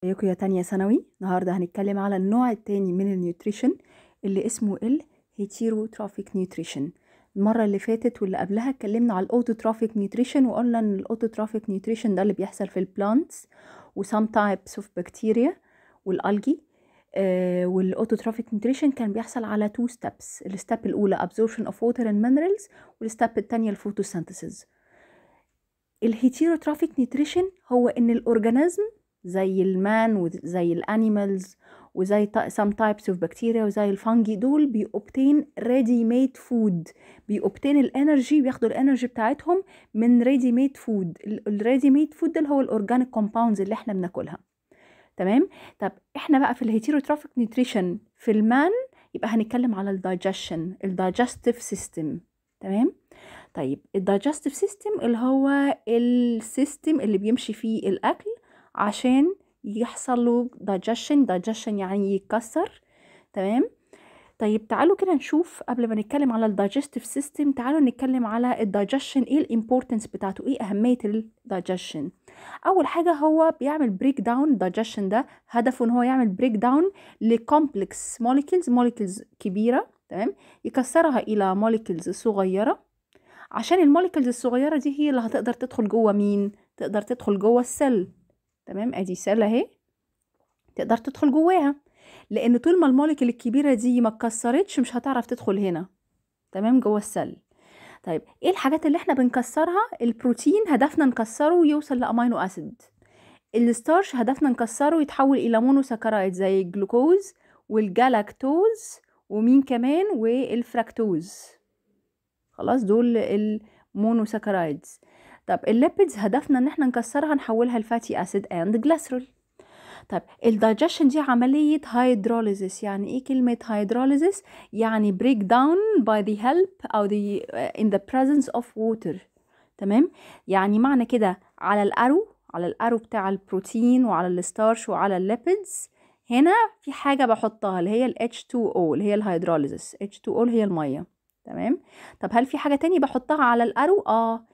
ازيكم يا تانية ثانوي النهاردة هنتكلم على النوع التاني من النيوتريشن اللي اسمه الهيتيروتروفيك نيوتريشن المرة اللي فاتت واللي قبلها اتكلمنا على الاوتوتروفيك نيوتريشن وقلنا ان الاوتوتروفيك نيوتريشن ده اللي بيحصل في البلانتس وسام تايبس اوف بكتيريا والالجي آه والاوتوتروفيك نيوتريشن كان بيحصل على تو ستيبس الستيب الاولى absorption of water and minerals والستيب التانية الفوتوسينثيسيس الهيتيروتروفيك نيوتريشن هو ان الاورجانيزم زي المان وزي الانيمالز وزي some types of bacteria وزي الفانجي دول بيوبتين ready made food بيوبتين الانرجي بياخدوا الانرجي بتاعتهم من ready made food الريدي ميد فود ده اللي هو الاورجانيك كومباوندز اللي احنا بناكلها تمام طب احنا بقى في الهيتيروتروفيك نيوتريشن في المان يبقى هنتكلم على الدايجيشن الدايجستيف سيستم تمام طيب الدايجستيف سيستم اللي هو السيستم اللي بيمشي فيه الاكل عشان يحصل له digestion digestion يعني يتكسر تمام طيب تعالوا كده نشوف قبل ما نتكلم على الدايجستيف سيستم تعالوا نتكلم على الدايجيشن ايه الامبورتنس بتاعته ايه اهميه الدايجيشن اول حاجه هو بيعمل بريك داون الدايجيشن ده هدفه ان هو يعمل بريك داون لكومبلكس موليكيولز موليكيولز كبيره تمام يكسرها الى موليكيولز صغيره عشان الموليكيولز الصغيره دي هي اللي هتقدر تدخل جوه مين تقدر تدخل جوه السيل تمام ادي سيل اهي تقدر تدخل جواها لان طول ما الموليكيول الكبيره دي ما اتكسرتش مش هتعرف تدخل هنا تمام جوه السيل طيب ايه الحاجات اللي احنا بنكسرها البروتين هدفنا نكسره ويوصل لامينو اسيد الستارش هدفنا نكسره يتحول الى مونوساكرايد زي الجلوكوز والجلاكتوز ومين كمان والفراكتوز خلاص دول المونوساكرايدز طب الليبيدز هدفنا ان احنا نكسرها نحولها لفاتي اسيد اند جليسرول طب الدايجيشن دي عملية هيدروليزيس يعني ايه كلمة هيدروليزيس يعني break down by the help او the uh, in the presence of water تمام يعني معنى كده على الارو على الارو بتاع البروتين وعلى الستارش وعلى الليبيدز هنا في حاجة بحطها اللي هي ال H2O اللي هي الهيدروليزيس H2O اللي هي المية تمام طب هل في حاجة تاني بحطها على الارو اه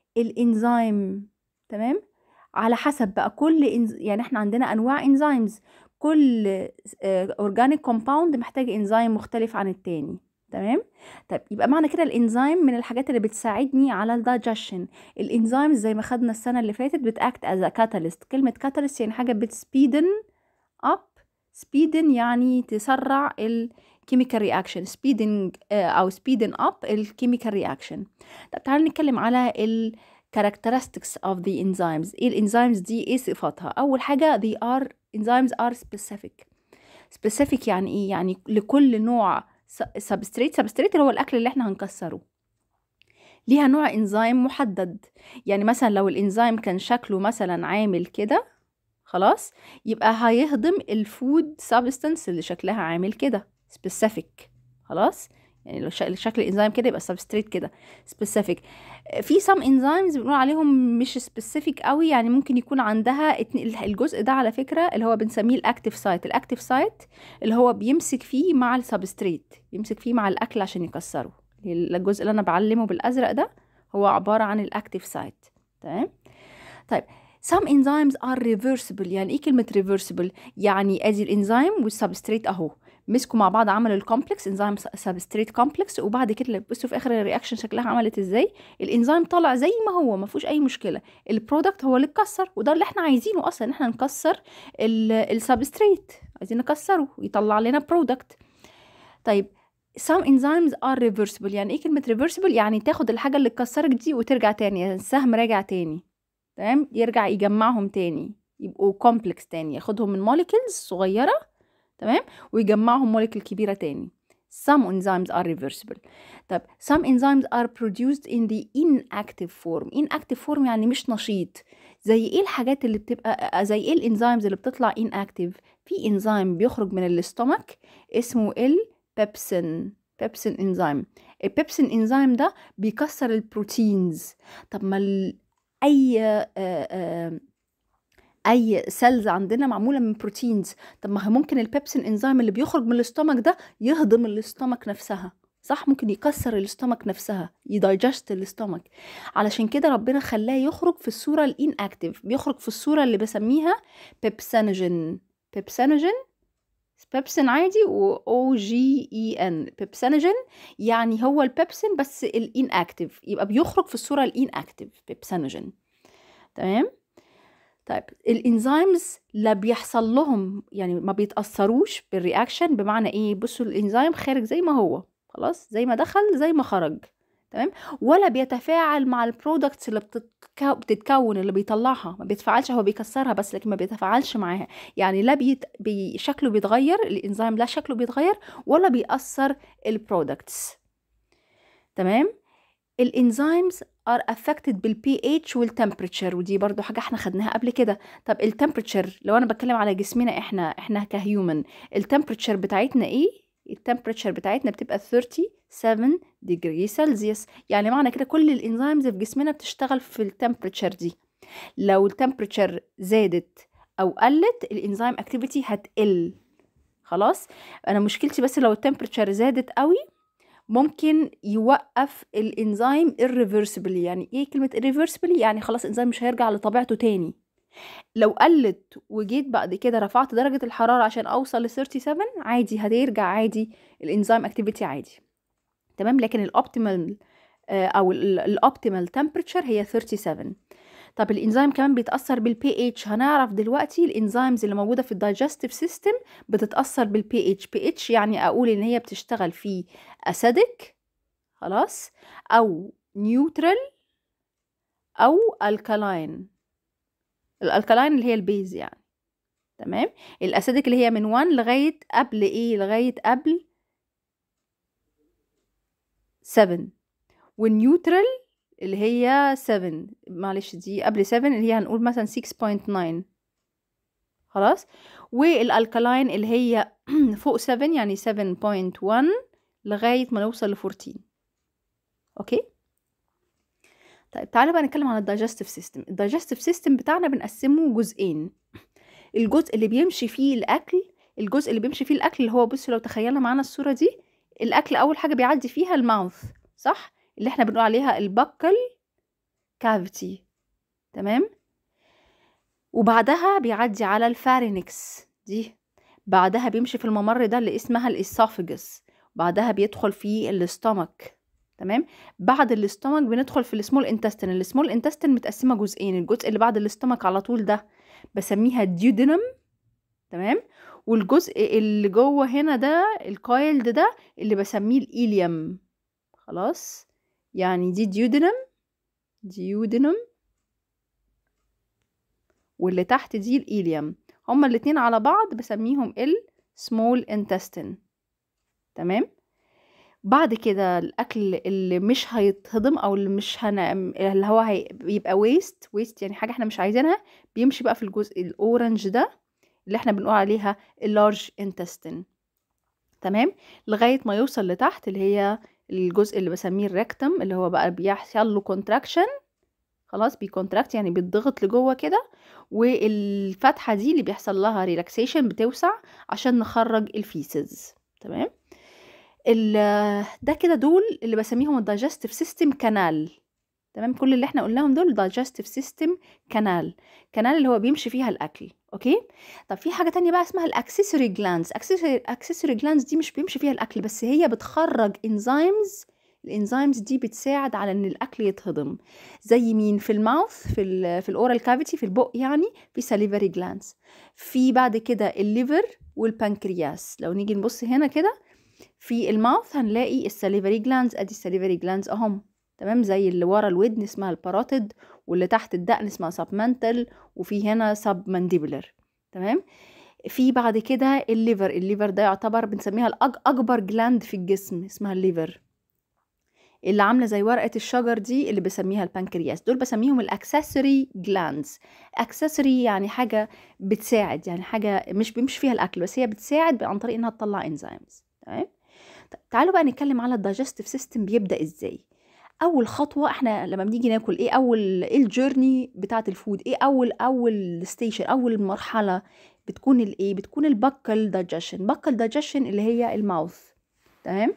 الانزيم تمام على حسب بقى كل إنز... يعني احنا عندنا انواع انزيمز كل اورجانيك كومباوند محتاج انزيم مختلف عن التاني تمام طيب يبقى معنى كده الانزيم من الحاجات اللي بتساعدني على الدايجيشن الانزيم زي ما خدنا السنه اللي فاتت بتاكت از كاتاليست كلمه كاتاليست يعني حاجه بتسبيدن اب سبيدن يعني تسرع الكيميكال رياكشن سبيدنج او سبيدن اب الكيميكال رياكشن طب تعالوا نتكلم على ال characteristics of the enzymes ايه الانزيمز دي ايه صفاتها اول حاجه they are enzymes are specific specific يعني ايه يعني لكل نوع substrate substrate اللي هو الاكل اللي احنا هنكسره ليها نوع انزيم محدد يعني مثلا لو الانزيم كان شكله مثلا عامل كده خلاص يبقى هيهضم الفود سبستانس اللي شكلها عامل كده specific خلاص يعني لو شكل الانزيم كده يبقى سبستريت كده سبيسيفيك في سام انزيمز بنقول عليهم مش سبيسيفيك قوي يعني ممكن يكون عندها الجزء ده على فكره اللي هو بنسميه الاكتيف سايت الاكتيف سايت اللي هو بيمسك فيه مع السبستريت بيمسك فيه مع الاكل عشان يكسره الجزء اللي انا بعلمه بالازرق ده هو عباره عن الاكتيف سايت تمام طيب some enzymes are reversible يعني ايه كلمه reversible يعني ادي الانزيم والسبستريت اهو مسكوا مع بعض عملوا الكومبلكس انزيم سبستريت كومبلكس وبعد كده بصوا في اخر الرياكشن شكلها عملت ازاي الانزيم طلع زي ما هو ما فيهوش اي مشكله البرودكت هو اللي اتكسر وده اللي احنا عايزينه اصلا ان احنا نكسر السبستريت عايزين نكسره يطلع لنا برودكت طيب some enzymes are reversible يعني ايه كلمه reversible يعني تاخد الحاجه اللي اتكسرت دي وترجع تاني يعني السهم راجع تاني تمام يرجع يجمعهم تاني يبقوا كومبلكس تاني ياخدهم من موليكيولز صغيره تمام ويجمعهم موليكيول كبيره تاني some enzymes are reversible طب some enzymes are produced in the inactive form inactive form يعني مش نشيط زي ايه الحاجات اللي بتبقى زي ايه الانزيمز اللي بتطلع inactive في انزيم بيخرج من الاستومك اسمه البيبسين بيبسين انزيم البيبسين انزيم ده بيكسر البروتينز طب ما اي آآ آآ اي سيلز عندنا معموله من بروتينز طب ما ممكن البيبسين انزيم اللي بيخرج من الاستومك ده يهضم الاستومك نفسها صح ممكن يكسر الاستومك نفسها يدايجست الاستومك علشان كده ربنا خلاه يخرج في الصوره الان اكتف بيخرج في الصوره اللي بسميها بيبسانوجين بيبسانوجين بيبسين عادي و او جي اي ان بيبسانوجين يعني هو البيبسين بس الان اكتف يبقى بيخرج في الصوره الان اكتف بيبسانوجين تمام طيب الانزيمز لا بيحصل لهم يعني ما بيتاثروش بالرياكشن بمعنى ايه بصوا الانزيم خارج زي ما هو خلاص زي ما دخل زي ما خرج تمام ولا بيتفاعل مع البرودكتس اللي بتتكو... بتتكون اللي بيطلعها ما بيتفاعلش هو بيكسرها بس لكن ما بيتفاعلش معاها يعني لا بيت... بي... شكله بيتغير الانزيم لا شكله بيتغير ولا بيأثر البرودكتس تمام الانزيمز ار affected بالبي اتش والتمبريتشر ودي برضو حاجه احنا خدناها قبل كده طب التمبريتشر لو انا بتكلم على جسمنا احنا احنا كهيومن التمبريتشر بتاعتنا ايه التمبريتشر بتاعتنا بتبقى 37 ديجري سلسيوس يعني معنى كده كل الانزيمز في جسمنا بتشتغل في التمبريتشر دي لو التمبريتشر زادت او قلت الانزيم اكتيفيتي هتقل خلاص انا مشكلتي بس لو التمبريتشر زادت قوي ممكن يوقف الانزيم irreversibly يعني ايه كلمة irreversibly يعني خلاص الانزيم مش هيرجع لطبيعته تاني لو قلت وجيت بعد كده رفعت درجة الحرارة عشان اوصل ل 37 عادي هترجع عادي الانزيم اكتيفيتي عادي تمام لكن الاوبتيمال او الاوبتيمال تمبريتشر هي 37 طب الانزيم كمان بيتاثر بالبي اتش هنعرف دلوقتي الانزيمز اللي موجوده في الدايجستيف سيستم بتتاثر بالبي اتش بي اتش يعني اقول ان هي بتشتغل في اسيدك خلاص او نيوترال او الكالاين الالكالاين اللي هي البيز يعني تمام الاسيدك اللي هي من 1 لغايه قبل ايه لغايه قبل 7 والنيوترال اللي هي 7 معلش دي قبل 7 اللي هي هنقول مثلا 6.9 خلاص والالكالاين اللي هي فوق 7 يعني 7.1 لغاية ما نوصل ل 14 اوكي طيب تعالى بقى نتكلم عن الدايجستيف سيستم الدايجستيف سيستم بتاعنا بنقسمه جزئين الجزء اللي بيمشي فيه الاكل الجزء اللي بيمشي فيه الاكل اللي هو بص لو تخيلنا معانا الصورة دي الاكل اول حاجة بيعدي فيها الماوث صح اللي احنا بنقول عليها البكل كافيتي تمام وبعدها بيعدي على الفارينكس دي بعدها بيمشي في الممر ده اللي اسمها الاسوفجس بعدها بيدخل في الاستومك تمام بعد الاستومك بندخل في السمول انتستين السمول انتستين متقسمه جزئين الجزء اللي بعد الاستومك على طول ده بسميها الديودينم تمام والجزء اللي جوه هنا ده الكايلد ده اللي بسميه الايليوم خلاص يعني دي ديودينم ديودينم واللي تحت دي الايليوم هما الاتنين على بعض بسميهم السمول انتستين تمام بعد كده الاكل اللي مش هيتهضم او اللي مش هن... اللي هو هي... بيبقى ويست ويست يعني حاجه احنا مش عايزينها بيمشي بقى في الجزء الاورنج ده اللي احنا بنقول عليها اللارج انتستين تمام لغايه ما يوصل لتحت اللي هي الجزء اللي بسميه الريكتم اللي هو بقى بيحصل له كونتراكشن خلاص بيكونتراكت يعني بيتضغط لجوه كده والفتحه دي اللي بيحصل لها ريلاكسيشن بتوسع عشان نخرج الفيسز تمام ده كده دول اللي بسميهم الدايجستيف سيستم كانال تمام كل اللي احنا قلناهم دول دايجستيف سيستم كانال كانال اللي هو بيمشي فيها الاكل اوكي طب في حاجه تانية بقى اسمها الاكسسوري جلانز اكسسوري جلانز دي مش بيمشي فيها الاكل بس هي بتخرج انزيمز الانزيمز دي بتساعد على ان الاكل يتهضم زي مين في الماوث في ال في الاورال كافيتي في البق يعني في ساليفري جلانز في بعد كده الليفر والبنكرياس لو نيجي نبص هنا كده في الماوث هنلاقي الساليفري جلانز ادي الساليفري جلانز اهم تمام زي اللي ورا الودن اسمها الباراتيد واللي تحت الدقن اسمها سبمنتال وفي هنا سب مانديبولر تمام في بعد كده الليفر الليفر ده يعتبر بنسميها الأج اكبر جلاند في الجسم اسمها الليفر اللي عامله زي ورقه الشجر دي اللي بسميها البنكرياس دول بسميهم الاكسسوري جلاندز اكسسوري يعني حاجه بتساعد يعني حاجه مش بيمشي فيها الاكل بس هي بتساعد عن طريق انها تطلع انزيمز تمام تعالوا بقى نتكلم على الدايجستيف سيستم بيبدا ازاي اول خطوه احنا لما بنيجي ناكل ايه اول ايه الجيرني بتاعه الفود ايه اول اول ستيشن اول مرحله بتكون الايه بتكون البكل دايجيشن بكل دايجيشن اللي هي الماوث تمام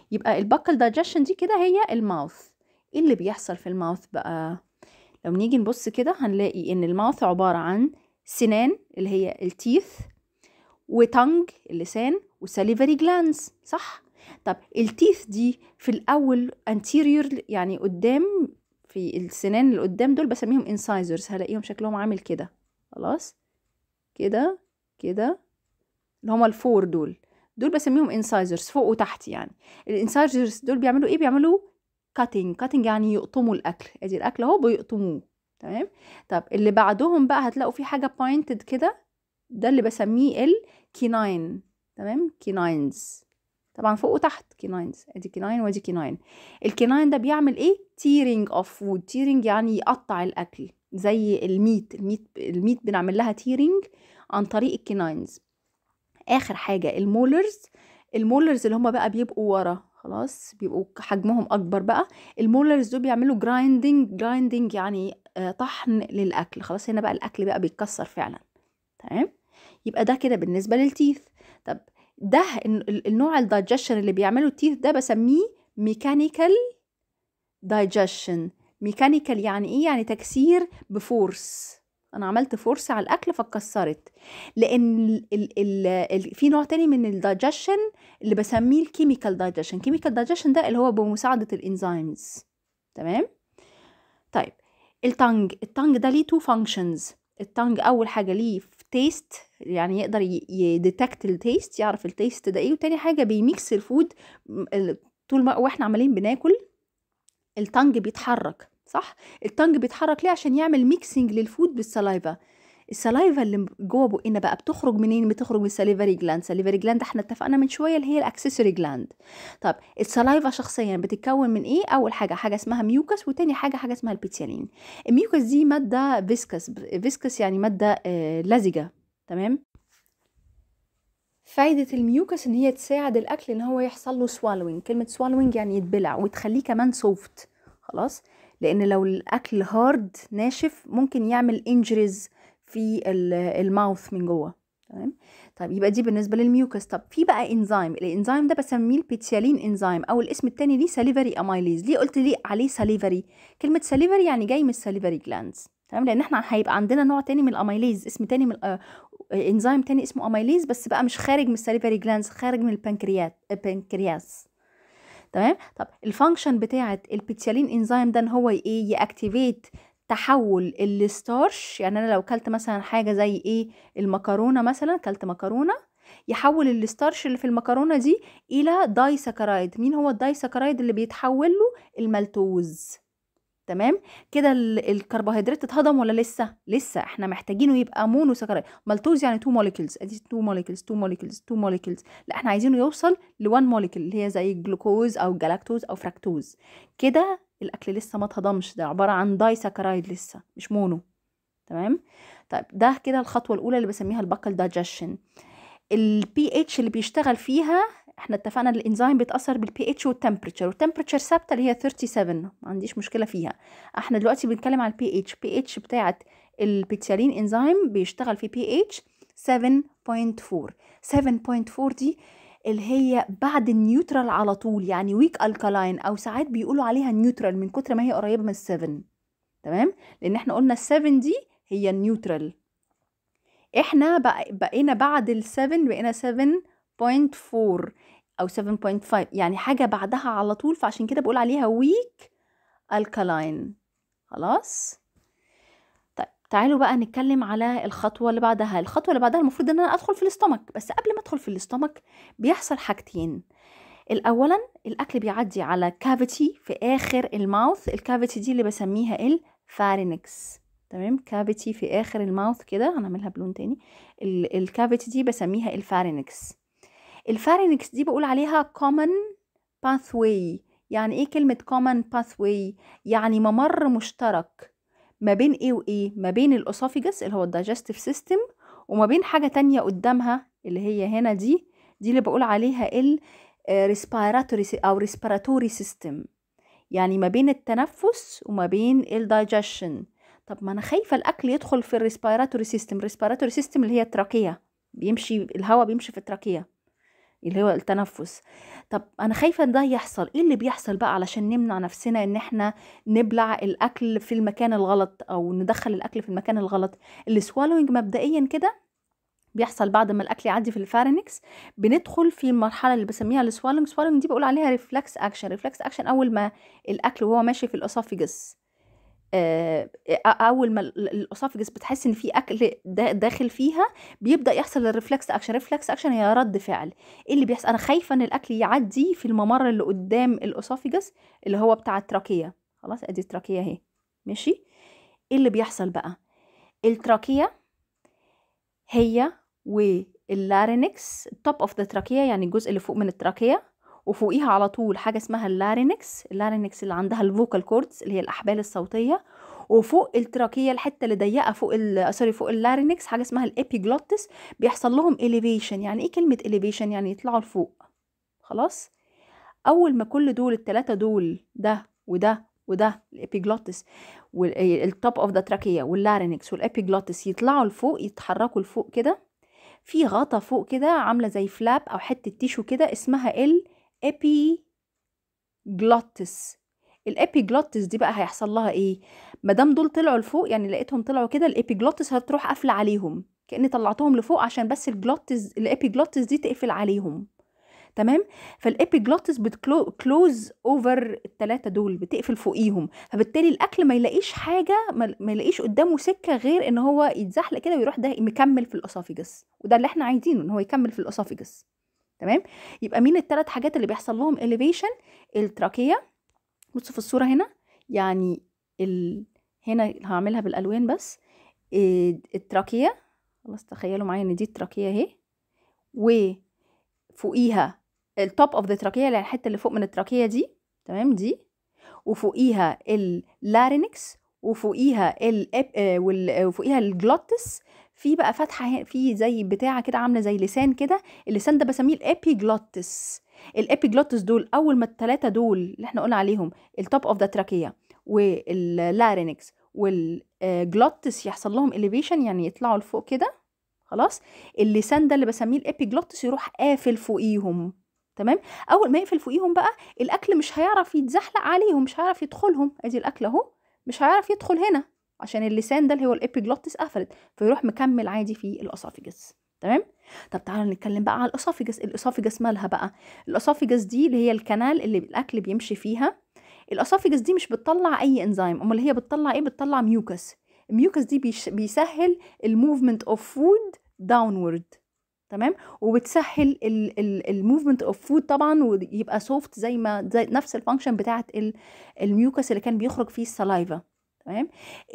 يبقى البكال دايجيشن دي كده هي الماوث ايه اللي بيحصل في الماوث بقى لو نيجي نبص كده هنلاقي ان الماوث عبارة عن سنان اللي هي التيث وتنج اللسان وساليفري جلانز صح طب التيث دي في الاول anterior يعني قدام في السنان اللي قدام دول بسميهم incisors هلاقيهم شكلهم عامل كده خلاص كده كده اللي هما الفور دول دول بسميهم incisors فوق وتحت يعني الانسايزرز دول بيعملوا ايه بيعملوا cutting cutting يعني يقطموا الاكل ادي الاكل اهو بيقطموه تمام طب اللي بعدهم بقى هتلاقوا في حاجه pointed كده ده اللي بسميه الكيناين تمام كيناينز طبعا فوق وتحت كيناينز ادي كيناين وادي كيناين الكيناين ده بيعمل ايه تيرنج اوف فود تيرنج يعني يقطع الاكل زي الميت الميت الميت بنعمل لها تيرنج عن طريق الكيناينز اخر حاجه المولرز المولرز اللي هم بقى بيبقوا ورا خلاص بيبقوا حجمهم اكبر بقى المولرز دول بيعملوا جرايندنج جرايندنج يعني آه طحن للاكل خلاص هنا بقى الاكل بقى بيتكسر فعلا تمام يبقى ده كده بالنسبه للتيث طب ده النوع الدايجيشن اللي بيعمله التيث ده بسميه ميكانيكال دايجيشن ميكانيكال يعني ايه يعني تكسير بفورس انا عملت فورس على الاكل فاتكسرت لان ال ال ال ال في نوع تاني من الدايجيشن اللي بسميه الكيميكال دايجيشن كيميكال دايجيشن ده اللي هو بمساعده الانزيمز تمام طيب التانج التانج ده ليه تو فانكشنز التانج اول حاجه ليه تيست يعني يقدر يديتكت التيست يعرف التيست ده ايه وتاني حاجه بيميكس الفود طول ما واحنا عمالين بناكل التانج بيتحرك صح التانج بيتحرك ليه عشان يعمل ميكسنج للفود بالسلايفا السلايفا اللي جوه بقنا بقى بتخرج منين بتخرج من الساليفري جلاند ساليفري جلاند احنا اتفقنا من شويه اللي هي الاكسسوري جلاند طب السلايفا شخصيا بتتكون من ايه اول حاجه حاجه اسمها ميوكس وتاني حاجه حاجه اسمها البيتيالين الميوكس دي ماده فيسكس فيسكس يعني ماده آه لزجه تمام فايدة الميوكس ان هي تساعد الاكل ان هو يحصل له سوالوينج كلمة سوالوينج يعني يتبلع وتخليه كمان سوفت خلاص لان لو الاكل هارد ناشف ممكن يعمل انجريز في الماوث من جوه تمام طيب يبقى دي بالنسبه للميوكس طب في بقى انزيم الانزيم ده بسميه البيتيالين انزيم او الاسم التاني ليه ساليفري امايليز ليه قلت ليه عليه ساليفري كلمه ساليفري يعني جاي من الساليفري جلاندز تمام لان احنا هيبقى عندنا نوع تاني من الامايليز اسم تاني من آه انزيم تاني اسمه امايليز بس بقى مش خارج من الساليفري جلاندز خارج من البنكريات البنكرياس تمام طب الفانكشن بتاعه البيتيالين انزيم ده ان هو ايه ياكتيفيت تحول الستارش يعني انا لو كلت مثلا حاجه زي ايه المكرونه مثلا كلت مكرونه يحول الستارش اللي في المكرونه دي الى داي سكرايد مين هو الداي سكرايد اللي بيتحول له المالتوز تمام كده الكربوهيدرات اتهضم ولا لسه لسه احنا محتاجينه يبقى مونو سكرايد مالتوز يعني 2 موليكولز ادي 2 موليكولز 2 موليكولز 2 موليكولز لا احنا عايزينه يوصل ل 1 موليكول اللي هي زي الجلوكوز او الجلاكتوز او فركتوز كده الاكل لسه ما اتهضمش ده عباره عن داي سكرايد لسه مش مونو تمام طيب ده كده الخطوه الاولى اللي بسميها البكال دايجيشن البي اتش اللي بيشتغل فيها احنا اتفقنا الانزيم بيتاثر بالبي اتش والتمبريتشر والتمبريتشر ثابته اللي هي 37 ما عنديش مشكله فيها احنا دلوقتي بنتكلم على البي اتش بي اتش بتاعه البيتيالين انزيم بيشتغل في بي اتش 7.4 7.4 دي اللي هي بعد النيوترال على طول يعني ويك الكالاين او ساعات بيقولوا عليها نيوترال من كتر ما هي قريبه من السفن تمام لان احنا قلنا السفن دي هي النيوترال احنا بقينا بعد السفن بقينا 7.4 او 7.5 يعني حاجه بعدها على طول فعشان كده بقول عليها ويك الكالاين خلاص طيب تعالوا بقى نتكلم على الخطوه اللي بعدها الخطوه اللي بعدها المفروض ان انا ادخل في الاستمك بس قبل ما ادخل في الاستمك بيحصل حاجتين الاولا الاكل بيعدي على كافيتي في اخر الماوث الكافيتي دي اللي بسميها الفارينكس تمام كافيتي في اخر الماوث كده هنعملها بلون تاني الكافيتي دي بسميها الفارينكس الفارينكس دي بقول عليها common pathway يعني ايه كلمة common pathway يعني ممر مشترك ما بين ايه وايه ما بين الاسوفيجس اللي هو الدايجستيف سيستم وما بين حاجة تانية قدامها اللي هي هنا دي دي اللي بقول عليها ال respiratory او respiratory system يعني ما بين التنفس وما بين الدايجيشن طب ما انا خايفه الاكل يدخل في الريسبيراتوري سيستم ريسبيراتوري سيستم اللي هي التراكيه بيمشي الهواء بيمشي في التراكيه اللي هو التنفس طب انا خايفه ان ده يحصل ايه اللي بيحصل بقى علشان نمنع نفسنا ان احنا نبلع الاكل في المكان الغلط او ندخل الاكل في المكان الغلط السوالوينج مبدئيا كده بيحصل بعد ما الاكل يعدي في الفارنكس بندخل في المرحله اللي بسميها السوالوينج سوالوينج دي بقول عليها ريفلكس اكشن ريفلكس اكشن اول ما الاكل وهو ماشي في الاسوفيجس آه، اول ما الاسوفجس بتحس ان في اكل داخل فيها بيبدا يحصل الريفلكس اكشن ريفلكس اكشن هي رد فعل ايه اللي بيحصل انا خايفه ان الاكل يعدي في الممر اللي قدام الاسوفجس اللي هو بتاع التراكيه خلاص ادي التراكيه اهي ماشي ايه اللي بيحصل بقى التراكيه هي واللارينكس التوب اوف ذا تراكيه يعني الجزء اللي فوق من التراكيه وفوقيها على طول حاجه اسمها اللارينكس اللارينكس اللي عندها الفوكال كوردز اللي هي الاحبال الصوتيه وفوق التراكيه الحته اللي ضيقه فوق سوري فوق اللارينكس حاجه اسمها الابيجلوتس بيحصل لهم اليفيشن يعني ايه كلمه اليفيشن يعني يطلعوا لفوق خلاص اول ما كل دول الثلاثه دول ده وده وده الابيجلوتس والتوب اوف ذا تراكيه واللارينكس والابيجلوتس يطلعوا لفوق يتحركوا لفوق كده في غطا فوق كده عامله زي فلاب او حته تيشو كده اسمها ال ابيجلوتس الابيجلوتس دي بقى هيحصل لها ايه ما دام دول طلعوا لفوق يعني لقيتهم طلعوا كده الابيجلوتس هتروح قافله عليهم كاني طلعتهم لفوق عشان بس الجلوتس الابيجلوتس دي تقفل عليهم تمام فالابيجلوتس بتكلوز اوفر الثلاثه دول بتقفل فوقيهم فبالتالي الاكل ما يلاقيش حاجه ما يلاقيش قدامه سكه غير ان هو يتزحلق كده ويروح ده مكمل في الاسوفيجس وده اللي احنا عايزينه ان هو يكمل في الاسوفيجس تمام يبقى مين الثلاث حاجات اللي بيحصل لهم elevation التراكيه بصوا في الصوره هنا يعني ال... هنا هعملها بالالوان بس التراكيه خلاص تخيلوا معايا ان دي التراكيه اهي وفوقيها التوب اوف ذا تراكيه يعني الحته اللي فوق من التراكيه دي تمام دي وفوقيها اللارينكس وفوقيها ال آه، وفوقيها الجلوتس في بقى فتحه في زي بتاعه كده عامله زي لسان كده اللسان ده بسميه الابيجلوتس الابيجلوتس دول اول ما الثلاثه دول اللي احنا قلنا عليهم التوب اوف ذا تراكيه واللارينكس والجلوتس يحصل لهم اليفيشن يعني يطلعوا لفوق كده خلاص اللسان ده اللي بسميه الابيجلوتس يروح قافل فوقيهم تمام اول ما يقفل فوقيهم بقى الاكل مش هيعرف يتزحلق عليهم مش هيعرف يدخلهم ادي الاكل اهو مش هيعرف يدخل هنا عشان اللسان ده اللي هو الابيجلوتس قفلت فيروح مكمل عادي في الاسوفيجس تمام طب تعالوا نتكلم بقى على الاسوفيجس الاسوفيجس مالها بقى الاسوفيجس دي اللي هي الكنال اللي الاكل بيمشي فيها الاسوفيجس دي مش بتطلع اي انزيم امال هي بتطلع ايه بتطلع ميوكس الميوكس دي بيسهل الموفمنت اوف فود داونورد تمام وبتسهل الموفمنت اوف فود طبعا ويبقى سوفت زي ما زي نفس الفانكشن بتاعه الميوكس اللي كان بيخرج فيه السلايفا تمام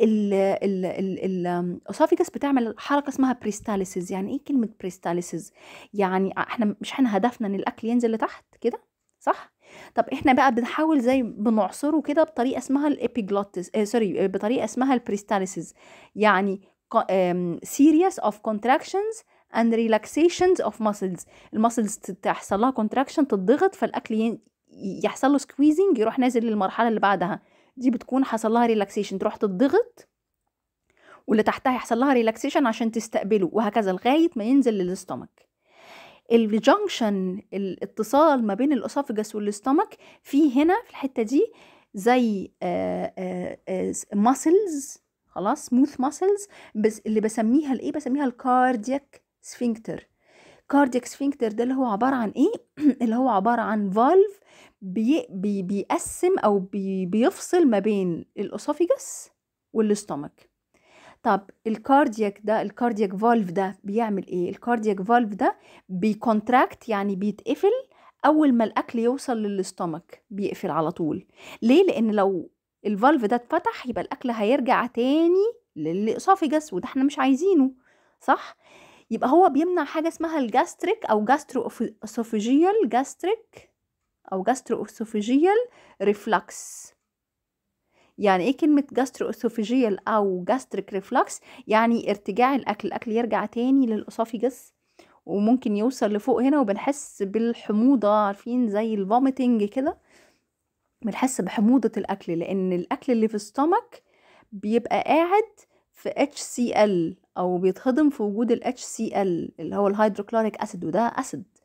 الاسوفيجس بتعمل حركه اسمها بريستاليسيس يعني ايه كلمه بريستاليسيس يعني احنا مش احنا هدفنا ان الاكل ينزل لتحت كده صح طب احنا بقى بنحاول زي بنعصره كده بطريقه اسمها الابيجلوتس آه سوري بطريقه اسمها البريستاليسيس يعني series of contractions and relaxations of muscles المسلز تحصل لها contraction تضغط فالاكل يحصل له squeezing يروح نازل للمرحله اللي بعدها دي بتكون حصل لها ريلاكسيشن تروح تضغط واللي تحتها يحصل لها ريلاكسيشن عشان تستقبله وهكذا لغايه ما ينزل للاستومك الجنكشن الاتصال ما بين الاسوفجس والاستومك في هنا في الحته دي زي ماسلز خلاص سموث ماسلز بس اللي بسميها الايه بسميها الكاردياك سفنكتر كاردياك سفنكتر ده اللي هو عباره عن ايه اللي هو عباره عن فالف بي بي بيقسم او بي بيفصل ما بين الاسوفيجس والاستومك طب الكاردياك ده الكاردياك فالف ده بيعمل ايه الكاردياك فالف ده بيكونتراكت يعني بيتقفل اول ما الاكل يوصل للاستومك بيقفل على طول ليه لان لو الفالف ده اتفتح يبقى الاكل هيرجع تاني للاسوفيجس وده احنا مش عايزينه صح يبقى هو بيمنع حاجه اسمها الجاستريك او جاسترو اسوفيجيال جاستريك او جاسترو اسوفيجيال ريفلكس يعني ايه كلمة جاسترو اسوفيجيال او جاستريك ريفلكس يعني ارتجاع الاكل الاكل يرجع تاني للاسوفيجس وممكن يوصل لفوق هنا وبنحس بالحموضة عارفين زي الفوميتنج كده بنحس بحموضة الاكل لان الاكل اللي في الستومك بيبقى قاعد في HCl او بيتهضم في وجود ال HCl اللي هو الهيدروكلوريك اسيد وده اسيد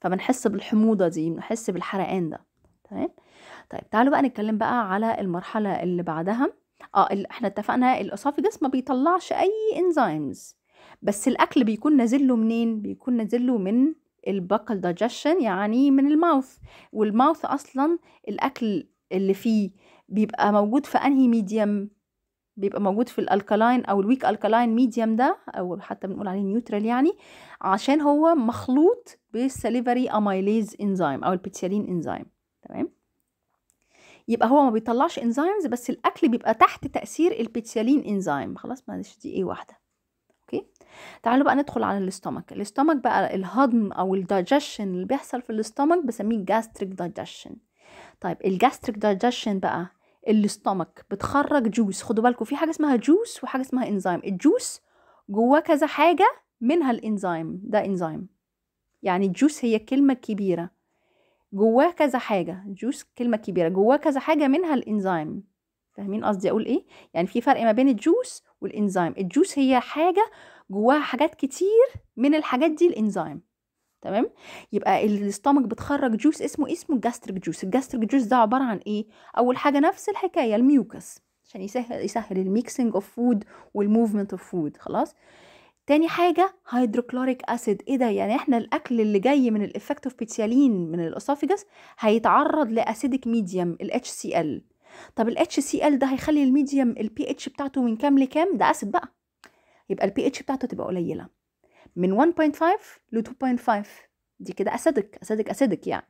فبنحس بالحموضه دي بنحس بالحرقان ده تمام طيب تعالوا بقى نتكلم بقى على المرحله اللي بعدها اه ال- احنا اتفقنا الاسوفيجس ما بيطلعش اي انزيمز بس الاكل بيكون نازل له منين بيكون نازل له من البقل دايجيشن يعني من الماوث والماوث اصلا الاكل اللي فيه بيبقى موجود في انهي ميديم بيبقى موجود في الالكالاين او الويك الكالاين ميديم ده او حتى بنقول عليه نيوترال يعني عشان هو مخلوط بالسليفري اميليز انزيم او البيتيالين انزيم تمام يبقى هو ما بيطلعش انزيمز بس الاكل بيبقى تحت تاثير البيتيالين انزيم خلاص معلش دي ايه واحده اوكي تعالوا بقى ندخل على الاستومك الاستومك بقى الهضم او الدايجيشن اللي بيحصل في الاستومك بسميه جاستريك دايجيشن طيب الجاستريك دايجيشن بقى الاستومك بتخرج جوس خدوا بالكم في حاجه اسمها جوس وحاجه اسمها انزيم الجوس جواه كذا حاجه منها الانزيم ده انزيم يعني الجوس هي كلمه كبيره جواه كذا حاجه جوس كلمه كبيره جواه كذا حاجه منها الانزيم فاهمين قصدي اقول ايه يعني في فرق ما بين الجوس والانزيم الجوس هي حاجه جواها حاجات كتير من الحاجات دي الانزيم تمام يبقى الاستامك بتخرج جوس اسمه اسمه جاستريك جوس الجاستريك جوس ده عباره عن ايه اول حاجه نفس الحكايه الميوكس عشان يسهل يسهل الميكسنج اوف فود والموفمنت اوف فود خلاص تاني حاجة هيدروكلوريك اسيد ايه ده يعني احنا الاكل اللي جاي من الافكت اوف بيتيالين من الاسوفيجاس هيتعرض لاسيدك ميديوم ال HCl طب ال HCl ده هيخلي الميديوم البي اتش بتاعته من كام لكام ده اسيد بقى يبقى البي اتش بتاعته تبقى قليلة من 1.5 ل 2.5 دي كده اسيدك اسيدك اسيدك يعني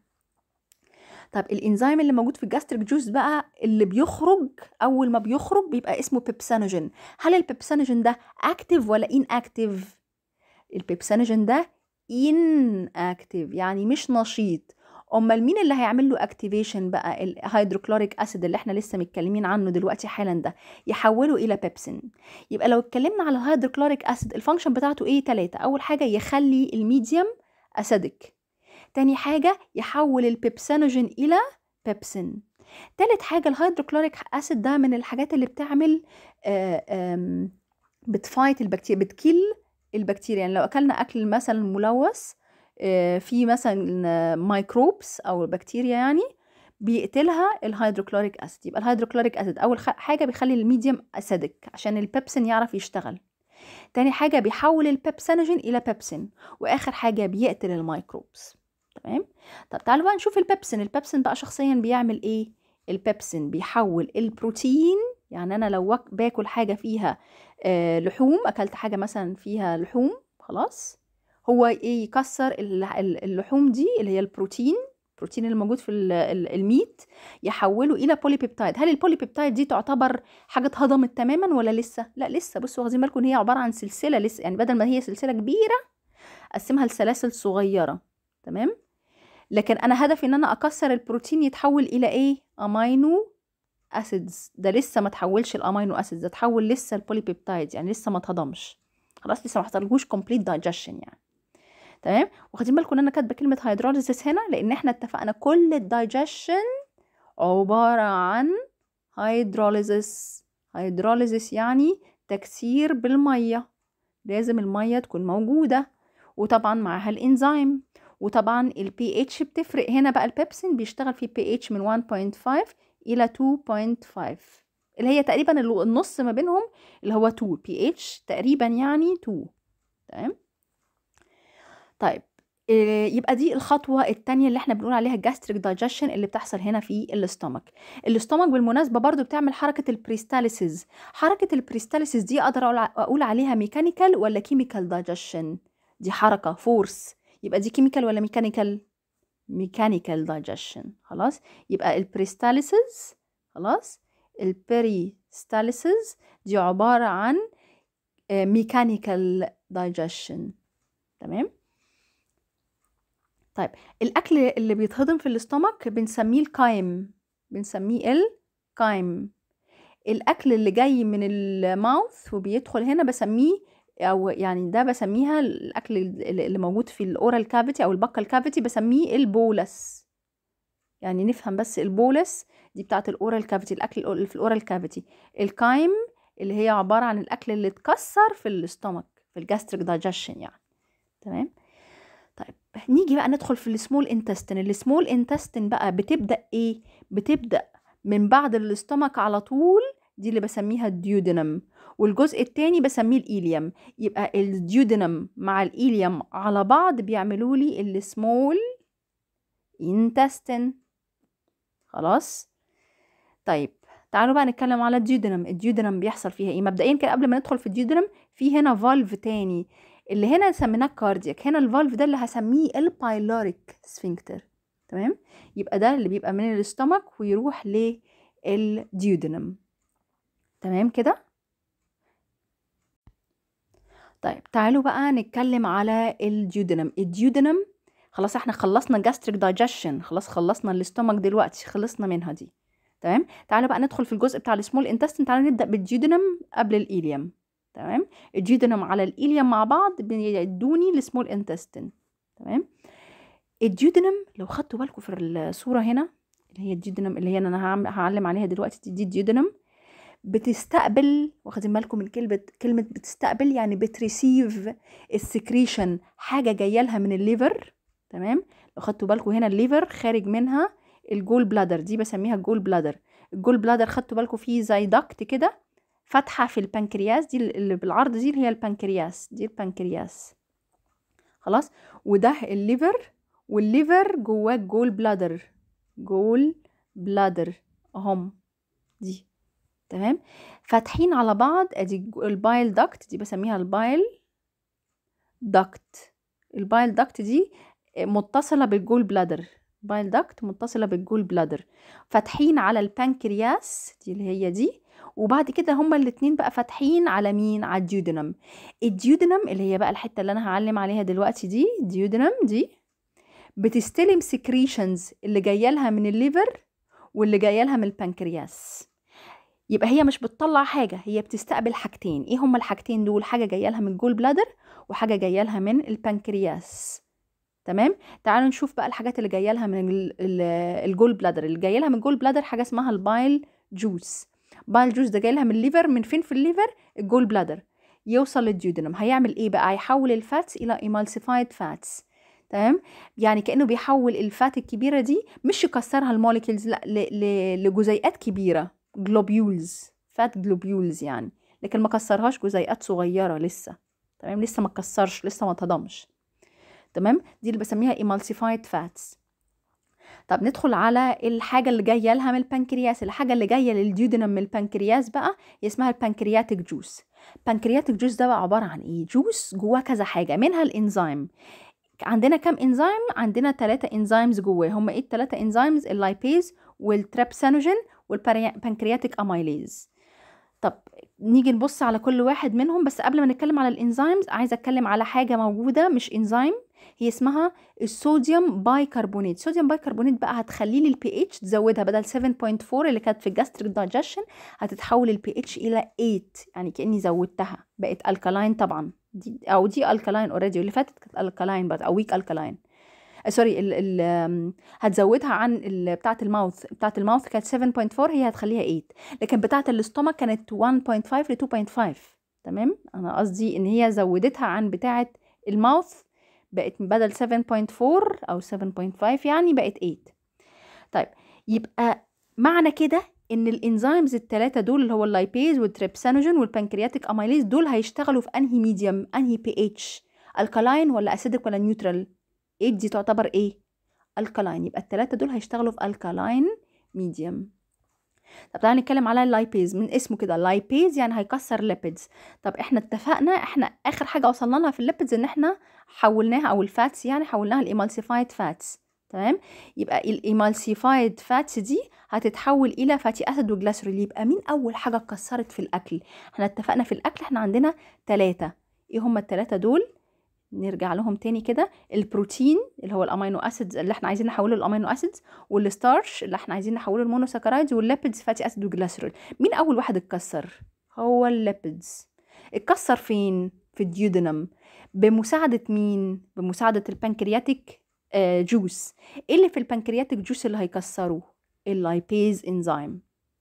طب الانزيم اللي موجود في الجاستريك جوس بقى اللي بيخرج اول ما بيخرج بيبقى اسمه بيبسانوجين هل البيبسانوجين ده اكتيف ولا ان اكتيف البيبسانوجين ده ان اكتيف يعني مش نشيط امال مين اللي هيعمل له اكتيفيشن بقى الهيدروكلوريك اسيد اللي احنا لسه متكلمين عنه دلوقتي حالا ده يحوله الى بيبسين يبقى لو اتكلمنا على الهيدروكلوريك اسيد الفانكشن بتاعته ايه ثلاثة اول حاجه يخلي الميديوم اسيدك تاني حاجه يحول البيبسانوجين الى بيبسين تالت حاجه الهيدروكلوريك اسيد ده من الحاجات اللي بتعمل آه، آم، بتفايت البكتيريا بتكل البكتيريا يعني لو اكلنا اكل مثلا ملوث آه، في مثلا مايكروبس او بكتيريا يعني بيقتلها الهيدروكلوريك اسيد يبقى الهيدروكلوريك اسيد اول خ- حاجه بيخلي الميديوم اسيدك عشان البيبسين يعرف يشتغل تاني حاجه بيحول البيبسينوجين الى بيبسين واخر حاجه بيقتل الميكروبس تمام طب تعالوا بقى نشوف البيبسين البيبسين بقى شخصيا بيعمل ايه البيبسين بيحول البروتين يعني انا لو وك- باكل حاجه فيها آه، لحوم اكلت حاجه مثلا فيها لحوم خلاص هو ايه يكسر ال- ال- اللحوم دي اللي هي البروتين البروتين اللي موجود في ال- ال- الميت يحوله الى بوليبيبتايد هل البوليبيبتايد دي تعتبر حاجه اتهضمت تماما ولا لسه لا لسه بصوا واخدين بالكم ان هي عباره عن سلسله لسه يعني بدل ما هي سلسله كبيره اقسمها لسلاسل صغيره تمام لكن انا هدفي ان انا اكسر البروتين يتحول الى ايه امينو اسيدز ده لسه ما تحولش الامينو اسيدز ده تحول لسه البوليبيبتايد يعني لسه ما اتهضمش خلاص لسه ما حصلهوش كومبليت دايجيشن يعني تمام واخدين بالكم ان انا كاتبه كلمه هيدروليزيس هنا لان احنا اتفقنا كل الدايجيشن عباره عن هيدروليزيس هيدروليزيس يعني تكسير بالميه لازم الميه تكون موجوده وطبعا معاها الانزيم وطبعا البي اتش بتفرق هنا بقى البيبسين بيشتغل في بي اتش من 1.5 الى 2.5 اللي هي تقريبا ال- النص ما بينهم اللي هو 2 بي اتش تقريبا يعني 2 تمام طيب إيه، يبقى دي الخطوة التانية اللي احنا بنقول عليها gastric digestion اللي بتحصل هنا في الاستومك الاستومك بالمناسبة برضو بتعمل حركة البريستاليسيس حركة البريستاليسيس دي اقدر اقول ع- اقول عليها ميكانيكال ولا كيميكال digestion دي حركة فورس يبقى دي كيميكال ولا ميكانيكال ميكانيكال digestion خلاص يبقى البريستاليسيس خلاص البريستاليسيس دي عبارة عن ميكانيكال digestion تمام طيب الاكل اللي بيتهضم في الاستومك بنسميه الكايم بنسميه الكايم الاكل اللي جاي من الماوث وبيدخل هنا بسميه او يعني ده بسميها الاكل اللي اللي موجود في الاورال كافيتي او البكال كافيتي بسميه البولس يعني نفهم بس البولس دي بتاعت الاورال كافيتي الاكل اللي في الاورال كافيتي الكايم اللي هي عباره عن الاكل اللي اتكسر في الاستومك في الجاستريك دايجيشن يعني تمام طيب نيجي بقى ندخل في السمول انتستين السمول انتستين بقى بتبدا ايه بتبدا من بعد الاستمك على طول دي اللي بسميها الديودنم والجزء التاني بسميه الإيليوم يبقى الديودنم مع الإيليوم على بعض بيعملوا لي السمول intestine خلاص طيب تعالوا بقى نتكلم على الديودنم الديودنم بيحصل فيها ايه مبدئيا كده قبل ما ندخل في الديودنم في هنا فالف تاني اللي هنا سميناه كاردياك هنا الفالف ده اللي هسميه البايلوريك سفنكتر تمام يبقى ده اللي بيبقى من الاستمك ويروح للديودنم تمام كده طيب تعالوا بقى نتكلم على الديودنم الديودنم خلاص احنا خلصنا جاستريك دايجيشن خلاص خلصنا الاستومك دلوقتي خلصنا منها دي تمام تعالوا بقى ندخل في الجزء بتاع السمول انتستين تعالوا نبدا بالديودنم قبل الايليوم تمام الديودنم على الايليوم مع بعض بيدوني السمول انتستين تمام الديودنم لو خدتوا بالكم في الصوره هنا اللي هي الديودنم اللي هي انا هعلم عليها دلوقتي دي الديودنم بتستقبل واخدين بالكم من كلمه كلمه بتستقبل يعني بتريسيف السكريشن حاجه جايه لها من الليفر تمام لو خدتوا بالكم هنا الليفر خارج منها الجول بلادر دي بسميها الجول بلادر الجول بلادر خدتوا بالكم فيه زي دكت كده فتحه في البنكرياس دي اللي بالعرض دي اللي هي البنكرياس دي البنكرياس خلاص وده الليفر والليفر جواه الجول بلادر جول بلادر اهم دي تمام فاتحين على بعض ادي البايل داكت دي بسميها البايل داكت البايل داكت دي متصلة بالجول بلادر بايل داكت متصلة بالجول بلادر فاتحين على البنكرياس دي اللي هي دي وبعد كده هما الاتنين بقى فاتحين على مين على الديودنم الديودنم اللي هي بقى الحتة اللي انا هعلم عليها دلوقتي دي ديودنم دي بتستلم سكريشنز اللي جايه لها من الليفر واللي جايه لها من البنكرياس يبقى هي مش بتطلع حاجه هي بتستقبل حاجتين ايه هما الحاجتين دول حاجه جايه لها من الجول بلادر وحاجه جايه لها من البنكرياس تمام تعالوا نشوف بقى الحاجات اللي جايه لها من الجول بلادر اللي جايه لها من الجول بلادر حاجه اسمها البايل جوس بايل جوس ده جاي لها من الليفر من فين في الليفر الجول بلادر يوصل للديودنم هيعمل ايه بقى هيحول الفاتس الى ايمالسيفايد فاتس تمام يعني كانه بيحول الفات الكبيره دي مش يكسرها الموليكيولز لا لجزيئات كبيره جلوبيولز فات جلوبيولز يعني لكن ما كسرهاش جزيئات صغيره لسه تمام لسه ما كسرش لسه ما تضمش تمام دي اللي بسميها emulsified fats طب ندخل على الحاجه اللي جايه لها من البنكرياس الحاجه اللي جايه للديودنم من البنكرياس بقى هي اسمها البنكرياتيك جوس البنكرياتيك جوس ده بقى عباره عن ايه جوس جواه كذا حاجه منها الانزيم عندنا كام انزيم عندنا ثلاثة انزيمز جواه هم ايه الثلاثة انزيمز اللايبيز والتريبسانوجين والبنكرياتيك اميليز طب نيجي نبص على كل واحد منهم بس قبل ما نتكلم على الانزيمز عايزه اتكلم على حاجه موجوده مش انزيم هي اسمها الصوديوم بايكربونات الصوديوم بايكربونات بقى هتخلي لي البي اتش تزودها بدل 7.4 اللي كانت في الجاستريك دايجيشن هتتحول البي اتش الى 8 يعني كاني زودتها بقت الكالاين طبعا دي او دي الكالاين اوريدي واللي فاتت كانت الكالاين بس او ويك الكالاين سوري ال ال هتزودها عن بتاعه الماوث بتاعه الماوث كانت 7.4 هي هتخليها 8 لكن بتاعه الاستومك كانت 1.5 ل 2.5 تمام انا قصدي ان هي زودتها عن بتاعه الماوث بقت بدل 7.4 او 7.5 يعني بقت 8 طيب يبقى معنى كده ان الانزيمز الثلاثه دول اللي هو اللايبيز والتريبسانوجين والبنكرياتيك اميليز دول هيشتغلوا في انهي ميديوم انهي بي اتش الكالاين ولا اسيدك ولا نيوترال 8 دي تعتبر ايه الكالاين يبقى الثلاثه دول هيشتغلوا في الكالاين ميديوم طب تعالى نتكلم على اللايبيز من اسمه كده اللايبيز يعني هيكسر ليبيدز طب احنا اتفقنا احنا اخر حاجه وصلنا لها في الليبيدز ان احنا حولناها او الفاتس يعني حولناها لايمالسيفايد فاتس تمام يبقى الايمالسيفايد فاتس دي هتتحول الى فاتي اسيد وجليسرول يبقى مين اول حاجه اتكسرت في الاكل احنا اتفقنا في الاكل احنا عندنا ثلاثة ايه هما الثلاثه دول نرجع لهم تاني كده البروتين اللي هو الامينو اسيدز اللي احنا عايزين نحوله للامينو اسيدز والستارش اللي احنا عايزين نحوله للمونوساكرايدز والليبيدز فاتي اسيد وجليسرول مين اول واحد اتكسر هو الليبيدز اتكسر فين في الديودنم بمساعدة مين بمساعدة البنكرياتيك آه جوس ايه اللي في البنكرياتيك جوس اللي هيكسره اللايبيز انزيم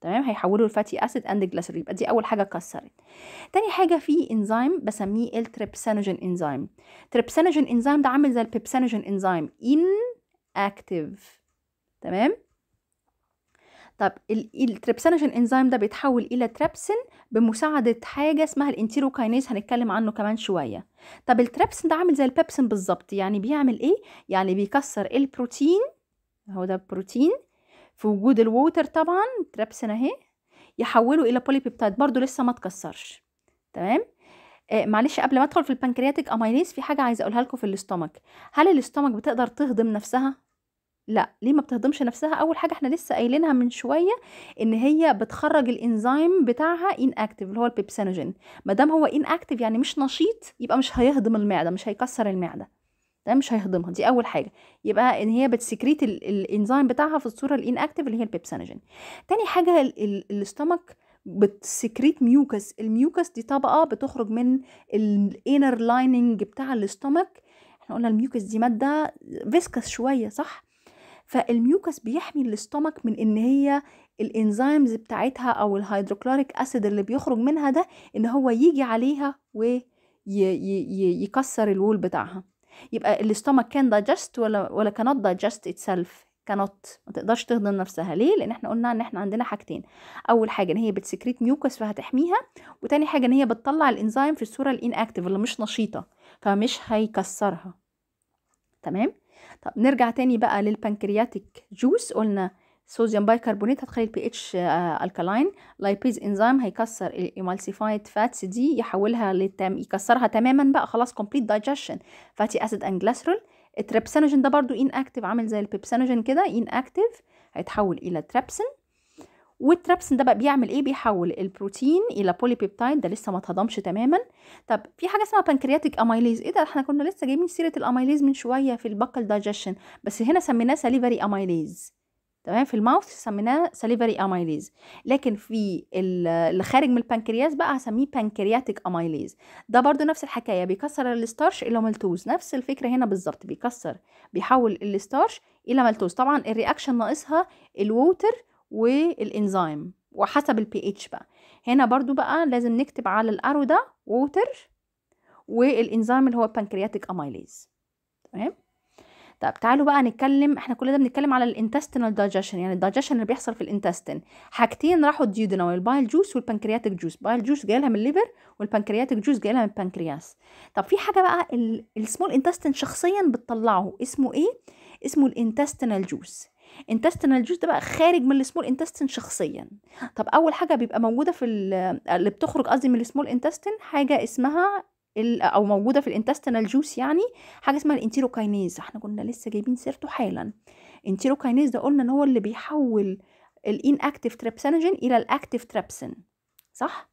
تمام هيحولوا الفاتي اسيد اند جليسرول يبقى دي اول حاجه اتكسرت تاني حاجه في انزيم بسميه التريبسينوجين انزيم تريبسينوجين انزيم ده عامل زي البيبسينوجين انزيم ان اكتيف تمام طب التريبسينوجين انزيم ده بيتحول الى تريبسين بمساعده حاجه اسمها الانتيروكاينيز هنتكلم عنه كمان شويه طب التريبسين ده عامل زي البيبسين بالظبط يعني بيعمل ايه يعني بيكسر البروتين هو ده بروتين في وجود الووتر طبعا تريبسين اهي يحوله الى بوليبيبتايد برضو لسه ما اتكسرش تمام آه معلش قبل ما ادخل في البنكرياتيك اميليز في حاجه عايزه اقولها لكم في الاستومك هل الاستومك بتقدر تهضم نفسها لا ليه ما بتهضمش نفسها اول حاجه احنا لسه قايلينها من شويه ان هي بتخرج الانزيم بتاعها ان اكتيف اللي هو البيبسينوجين ما دام هو ان اكتيف يعني مش نشيط يبقى مش هيهضم المعده مش هيكسر المعده ده مش هيهضمها دي اول حاجه يبقى ان هي بتسكريت الانزيم بتاعها في الصوره الان اكتيف اللي هي البيبسينوجين تاني حاجه الاستومك بتسكريت ميوكس الميوكس دي طبقه بتخرج من الانر لايننج بتاع الاستومك احنا قلنا الميوكس دي ماده فيسكس شويه صح فالميوكس بيحمي الاستومك من ان هي الانزيمز بتاعتها او الهيدروكلوريك اسيد اللي بيخرج منها ده ان هو يجي عليها ويكسر الوول بتاعها يبقى الاستومك كان دايجست ولا ولا كانت دايجست اتسلف كانت ما تقدرش تهضم نفسها ليه لان احنا قلنا ان احنا عندنا حاجتين اول حاجه ان هي بتسكريت ميوكس فهتحميها وتاني حاجه ان هي بتطلع الانزيم في الصوره الان اكتيف اللي مش نشيطه فمش هيكسرها تمام طب نرجع تاني بقى للبنكرياتيك جوس قلنا صوديوم بايكربونات هتخلي البي اتش الكالاين لايبيز انزيم هيكسر الايمالسيفايد فاتس دي يحولها لتم يكسرها تماما بقى خلاص كومبليت دايجيشن فاتي اسيد اند جليسرول التريبسينوجين ده برضو ان اكتيف عامل زي البيبسينوجين كده ان اكتيف هيتحول الى تريبسين والتريبسين ده بقى بيعمل ايه بيحول البروتين الى بوليبيبتايد ده لسه ما اتهضمش تماما طب في حاجه اسمها بنكرياتيك اميليز ايه ده احنا كنا لسه جايبين سيره الاميليز من شويه في البكال دايجيشن بس هنا سميناه ساليفري اميليز تمام في الماوث سميناه ساليفري اميليز لكن في اللي خارج من البنكرياس بقى هسميه بنكرياتيك اميليز ده برضو نفس الحكايه بيكسر الستارش الى مالتوز نفس الفكره هنا بالظبط بيكسر بيحول الستارش الى مالتوز طبعا الرياكشن ناقصها الووتر والانزيم وحسب البي اتش بقى هنا برضو بقى لازم نكتب على الارو ده ووتر والانزيم اللي هو البنكرياتيك اميليز تمام طب تعالوا بقى نتكلم احنا كل ده بنتكلم على الانتستينال دايجيشن يعني الدايجيشن اللي بيحصل في الانتستين حاجتين راحوا الديودينال البايل جوس والبنكرياتيك جوس بايل جوس جاي لها من الليفر والبنكرياتيك جوس جاي لها من البنكرياس طب في حاجه بقى السمول انتستين شخصيا بتطلعه اسمه ايه اسمه الانتستينال جوس انتستينال جوس ده بقى خارج من السمول انتستين شخصيا طب اول حاجه بيبقى موجوده في اللي بتخرج قصدي من السمول انتستين حاجه اسمها او موجوده في الانتستينال جوس يعني حاجه اسمها الانتيروكاينيز احنا كنا لسه جايبين سيرته حالا انتيروكاينيز ده قلنا ان هو اللي بيحول الان اكتيف تريبسينوجين الى الاكتيف تريبسين صح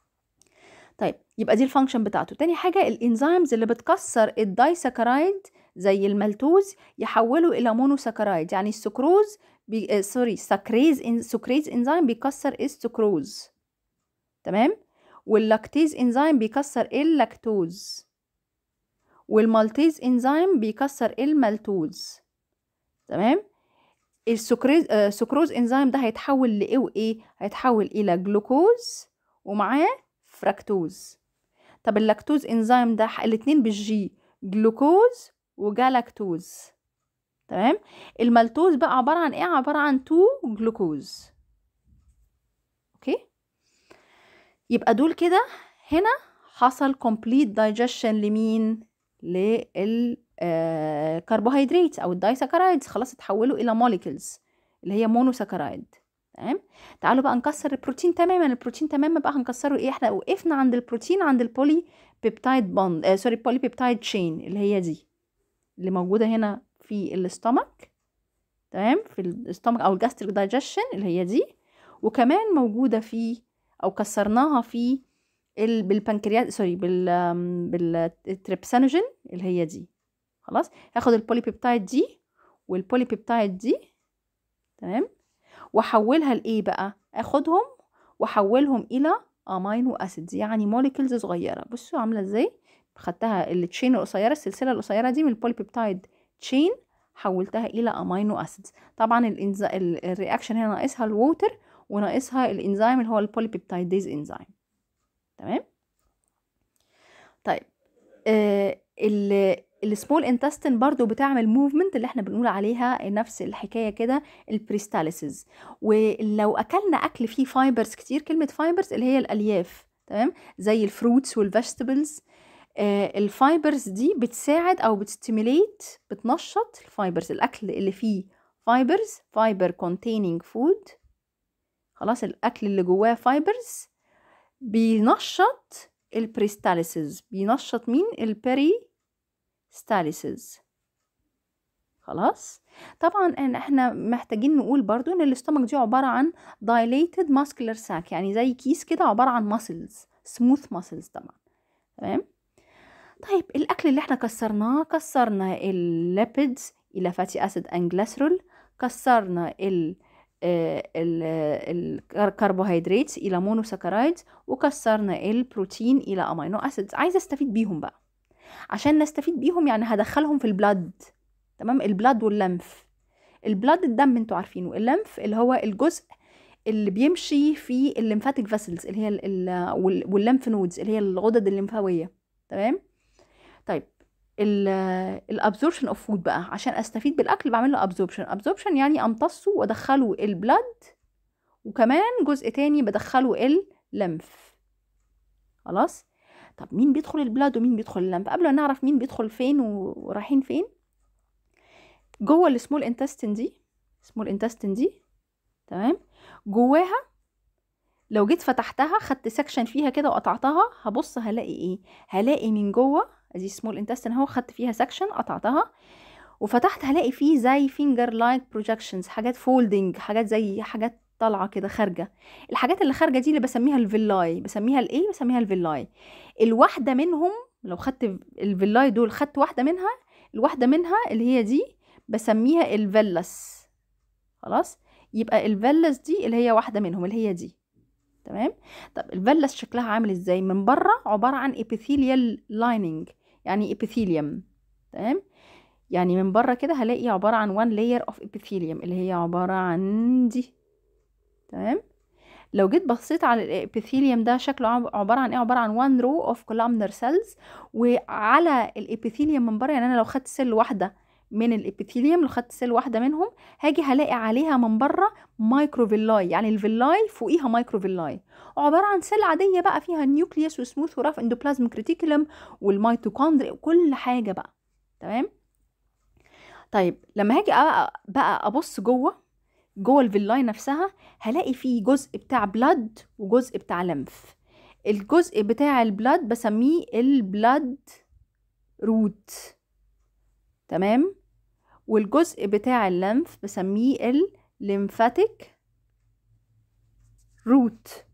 طيب يبقى دي الفانكشن بتاعته تاني حاجه الانزيمز اللي بتكسر الدايساكرايد زي المالتوز يحوله الى مونوساكرايد يعني السكروز بي... آه سوري سكريز إن... سكريز انزيم بيكسر السكروز تمام واللاكتيز انزيم بيكسر اللاكتوز والمالتيز انزيم بيكسر المالتوز تمام السكريز آه سكروز انزيم ده هيتحول لايه وايه هيتحول الى جلوكوز ومعاه فركتوز طب اللاكتوز انزيم ده الاتنين بالجي جلوكوز وجالاكتوز تمام المالتوز بقى عبارة عن ايه عبارة عن 2 جلوكوز اوكي يبقى دول كده هنا حصل complete digestion لمين للكربوهيدرات او الدايساكرايدز خلاص اتحولوا الى موليكولز اللي هي مونوساكرايد تمام تعالوا بقى نكسر البروتين تماما البروتين تماما بقى هنكسره ايه احنا وقفنا عند البروتين عند البولي بيبتايد بوند آه سوري بولي بيبتايد تشين اللي هي دي اللي موجوده هنا في الاستومك تمام في الاستومك او الجاستريك دايجيشن اللي هي دي وكمان موجوده في او كسرناها في ال... بالبنكرياس سوري بال بالتريبسينوجين اللي هي دي خلاص هاخد البوليبيبتايد دي والبوليبيبتايد دي تمام واحولها لايه بقى اخدهم واحولهم الى امينو اسيدز يعني موليكولز صغيره بصوا عامله ازاي خدتها التشين القصيره السلسله القصيره دي من البوليبيبتايد تشين حولتها الى امينو اسيدز طبعا الرياكشن هنا ناقصها الووتر وناقصها الانزيم اللي هو البوليبيبتايديز انزيم تمام طيب آه السمول انتستين برضو بتعمل موفمنت اللي احنا بنقول عليها نفس الحكايه كده البريستاليسز ولو اكلنا اكل فيه فايبرز كتير كلمه فايبرز اللي هي الالياف تمام زي الفروتس والفيجيتابلز آه الفايبرز دي بتساعد او بتستيميليت بتنشط الفايبرز الاكل اللي فيه فايبرز فايبر containing فود خلاص الاكل اللي جواه فايبرز بينشط البريستاليسز بينشط مين البري ستاليسز خلاص طبعا ان احنا محتاجين نقول برضو ان الاستومك دي عبارة عن dilated muscular sac يعني زي كيس كده عبارة عن muscles smooth muscles طبعا تمام طيب الاكل اللي احنا كسرناه كسرنا الليبيدز الى فاتي اسيد اند جليسرول كسرنا ال الكربوهيدرات الى مونوساكرايدز وكسرنا البروتين الى امينو اسيدز عايزه استفيد بيهم بقى عشان نستفيد بيهم يعني هدخلهم في البلاد تمام البلاد واللمف البلاد الدم انتوا عارفينه اللمف اللي هو الجزء اللي بيمشي في الليمفاتيك فاسلز اللي هي واللمف نودز اللي هي الغدد الليمفاويه تمام طيب الابزوربشن اوف فود بقى عشان استفيد بالاكل بعمل له ابزوربشن ابزوربشن يعني امتصه وادخله البلاد وكمان جزء تاني بدخله اللمف خلاص طب مين بيدخل البلاد ومين بيدخل اللمف قبل ما نعرف مين بيدخل فين ورايحين فين جوه السمول انتستين دي سمول انتستين دي تمام جواها لو جيت فتحتها خدت سكشن فيها كده وقطعتها هبص هلاقي ايه هلاقي من جوه ادي سمول انتستين اهو خدت فيها سكشن قطعتها وفتحت هلاقي فيه زي فينجر لايك بروجكشنز حاجات فولدنج حاجات زي حاجات طالعه كده خارجه الحاجات اللي خارجه دي اللي بسميها الفيلاي بسميها الايه بسميها الفيلاي الواحده منهم لو خدت الفيلاي دول خدت واحده منها الواحده منها اللي هي دي بسميها الفيلس خلاص يبقى الفيلس دي اللي هي واحده منهم اللي هي دي تمام طب الفيلس شكلها عامل ازاي من بره عباره عن epithelial lining يعني epithelium تمام يعني من بره كده هلاقي عباره عن one layer of epithelium اللي هي عباره عن دي تمام لو جيت بصيت على الابيثيليوم ده شكله عباره عن ايه عباره عن one row of columnar cells وعلى الابيثيليوم من بره يعني انا لو خدت سيل واحده من الابيثيليوم لو خدت سيل واحده منهم هاجي هلاقي عليها من بره مايكروفيلاي يعني الفيلاي فوقيها مايكروفيلاي عباره عن سيل عاديه بقى فيها نيوكليوس وسموث وراف اندوبلازم كريتيكولم والميتوكوندريا وكل حاجه بقى تمام طيب لما هاجي بقى ابص جوه جوه الفيلاي نفسها هلاقي فيه جزء بتاع بلاد وجزء بتاع لمف الجزء بتاع البلاد بسميه البلاد روت تمام والجزء بتاع اللمف بسميه الليمفاتيك روت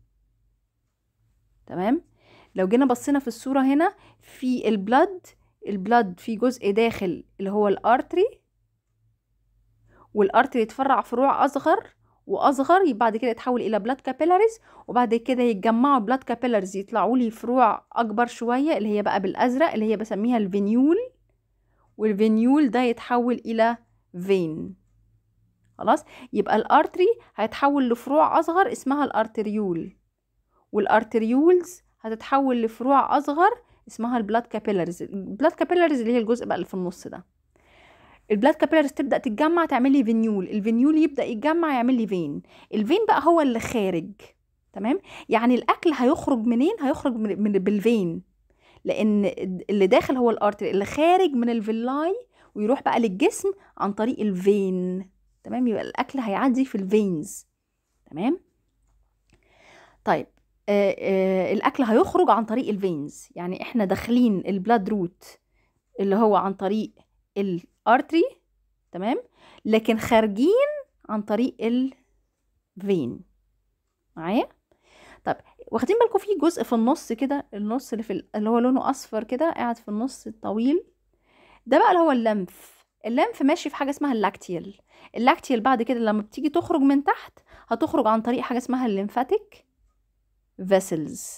تمام لو جينا بصينا في الصورة هنا في البلاد البلاد في جزء داخل اللي هو الارتري والارتري يتفرع فروع اصغر واصغر بعد كده يتحول الى بلاد كابيلاريز وبعد كده يتجمعوا بلاد كابيلاريز يطلعوا لي فروع اكبر شويه اللي هي بقى بالازرق اللي هي بسميها الفينيول والفينيول ده يتحول الى فين خلاص يبقى الارتري هيتحول لفروع اصغر اسمها الارتريول والارتريولز هتتحول لفروع اصغر اسمها البلاد كابيلاريز البلاد كابيلاريز اللي هي الجزء بقى اللي في النص ده البلاد كابيلاريز تبدا تتجمع تعمل لي فينيول الفينيول يبدا يتجمع يعمل لي فين الفين بقى هو اللي خارج تمام يعني الاكل هيخرج منين هيخرج من, من بالفين لان اللي داخل هو الارتري اللي خارج من الفيلاي ويروح بقى للجسم عن طريق الفين تمام يبقى الاكل هيعدي في الفينز تمام طيب آآ آآ الاكل هيخرج عن طريق الفينز يعني احنا داخلين البلاد روت اللي هو عن طريق الارتري تمام لكن خارجين عن طريق الفين معايا طب واخدين بالكم في جزء في النص كده النص اللي في اللي هو لونه اصفر كده قاعد في النص الطويل ده بقى اللي هو اللمف اللمف ماشي في حاجه اسمها اللاكتيال اللاكتيال بعد كده لما بتيجي تخرج من تحت هتخرج عن طريق حاجه اسمها الليمفاتيك فيسلز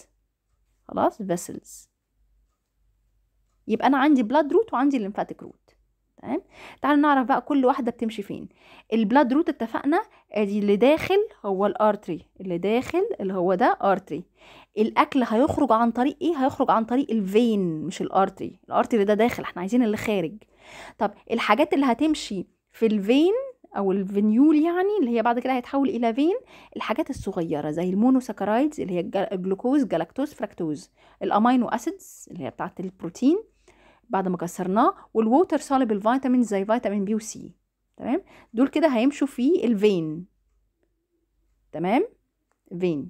خلاص فيسلز يبقى انا عندي بلاد روت وعندي ليمفاتيك روت تمام تعالوا نعرف بقى كل واحده بتمشي فين البلاد روت اتفقنا ادي اللي داخل هو الارتري اللي داخل اللي هو ده ارتري الاكل هيخرج عن طريق ايه هيخرج عن طريق الفين مش الارتري الارتري ده داخل احنا عايزين اللي خارج طب الحاجات اللي هتمشي في الفين او الفينيول يعني اللي هي بعد كده هيتحول الى فين الحاجات الصغيره زي المونوساكرايدز اللي هي الجلوكوز جلاكتوز فراكتوز الامينو اسيدز اللي هي بتاعه البروتين بعد ما كسرناه والووتر سوليبل فيتامين زي فيتامين بي وسي تمام دول كده هيمشوا في الفين تمام فين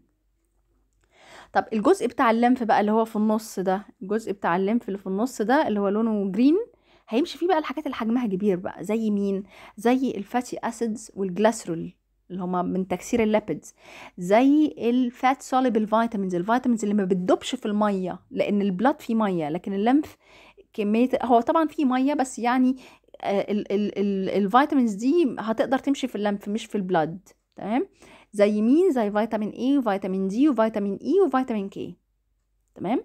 طب الجزء بتاع الليمف بقى اللي هو في النص ده الجزء بتاع الليمف اللي في النص ده اللي هو لونه جرين هيمشي فيه بقى الحاجات اللي حجمها كبير بقى زي مين زي الفاتي اسيدز والجلاسرول اللي هما من تكسير الليبيدز زي الفات سوليبل فيتامينز الفيتامينز اللي ما بتدوبش في الميه لان البلاد فيه ميه لكن الليمف كميه هو طبعا فيه ميه بس يعني الفيتامينز دي هتقدر تمشي في الليمف مش في البلاد تمام زي مين زي فيتامين اي وفيتامين دي وفيتامين اي وفيتامين كي تمام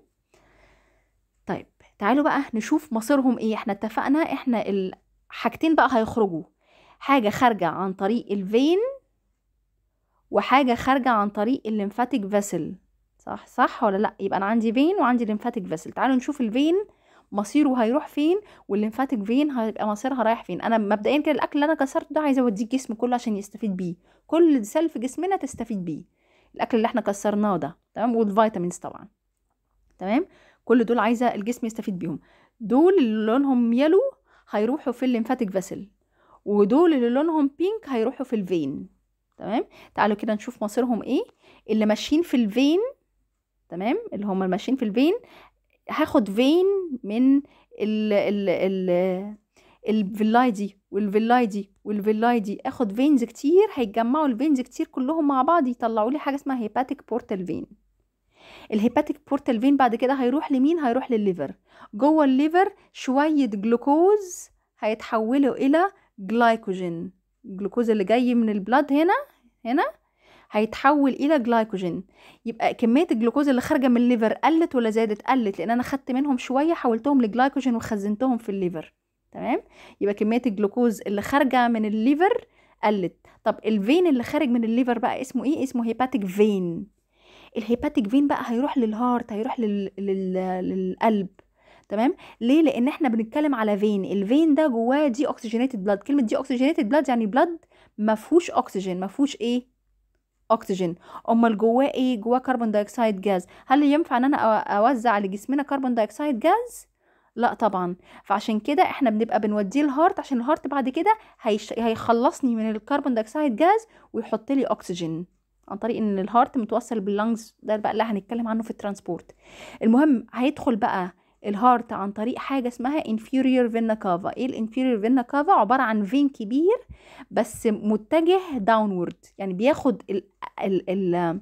طيب تعالوا بقى نشوف مصيرهم ايه احنا اتفقنا احنا الحاجتين بقى هيخرجوا حاجة خارجة عن طريق الفين وحاجة خارجة عن طريق الليمفاتيك فيسل صح صح ولا لا يبقى انا عندي فين وعندي ليمفاتيك فيسل تعالوا نشوف الفين مصيره هيروح فين والليمفاتيك فين هيبقى مصيرها رايح فين انا مبدئيا كده الاكل اللي انا كسرته ده عايزه اوديه الجسم كله عشان يستفيد بيه كل سيل في جسمنا تستفيد بيه الاكل اللي احنا كسرناه ده تمام والفيتامينز طبعا تمام كل دول عايزه الجسم يستفيد بيهم دول اللي لونهم يلو هيروحوا في الليمفاتيك فيسل ودول اللي لونهم بينك هيروحوا في الفين تمام تعالوا كده نشوف مصيرهم ايه اللي ماشيين في الفين تمام اللي هم ماشيين في الفين هاخد فين من ال ال ال الفيلاي دي والفيلاي دي والفيلاي دي اخد فينز كتير هيتجمعوا الفينز كتير كلهم مع بعض يطلعوا لي حاجه اسمها هيباتيك بورتال فين الهيباتيك بورتال فين بعد كده هيروح لمين هيروح للليفر جوه الليفر شويه جلوكوز هيتحولوا الى جلايكوجين الجلوكوز اللي جاي من البلاد هنا هنا هيتحول الى جلايكوجين يبقى كميه الجلوكوز اللي خارجه من الليفر قلت ولا زادت قلت لان انا خدت منهم شويه حولتهم لجلايكوجين وخزنتهم في الليفر تمام يبقى كميه الجلوكوز اللي خارجه من الليفر قلت طب الفين اللي خارج من الليفر بقى اسمه ايه اسمه هيباتيك فين الهيباتيك فين بقى هيروح للهارت هيروح لل... لل... للقلب تمام ليه لان احنا بنتكلم على فين الفين ده جواه دي اوكسجينيتد بلاد كلمه دي اوكسجينيتد بلاد يعني بلاد ما فيهوش اكسجين ما فيهوش ايه اكسجين امال جواه ايه جواه كربون دايوكسيد جاز هل ينفع ان انا اوزع لجسمنا كربون دايوكسيد جاز لا طبعا فعشان كده احنا بنبقى بنوديه الهارت عشان الهارت بعد كده هيش... هيخلصني من الكربون دايوكسيد جاز ويحط لي اكسجين عن طريق ان الهارت متوصل باللنجز ده بقى اللي هنتكلم عنه في الترانسبورت المهم هيدخل بقى الهارت عن طريق حاجه اسمها inferior vena cava ايه الانفيريور فينا كافا عباره عن فين كبير بس متجه داونورد يعني بياخد ال ال ال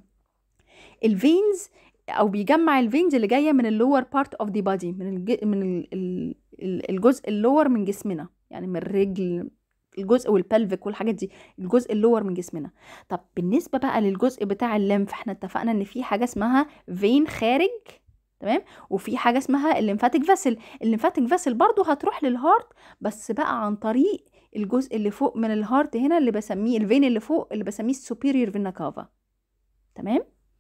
الفينز او بيجمع الفينز اللي جايه من اللور بارت اوف ذا بادي من الج... من ال... ال... الجزء اللور من جسمنا يعني من الرجل الجزء والبلفيك والحاجات دي الجزء اللور من جسمنا طب بالنسبه بقى للجزء بتاع الليمف احنا اتفقنا ان في حاجه اسمها فين خارج تمام وفي حاجه اسمها الليمفاتيك فاسل الليمفاتيك فاسل برضو هتروح للهارت بس بقى عن طريق الجزء اللي فوق من الهارت هنا اللي بسميه الفين اللي فوق اللي بسميه السوبيريور فينا كافا تمام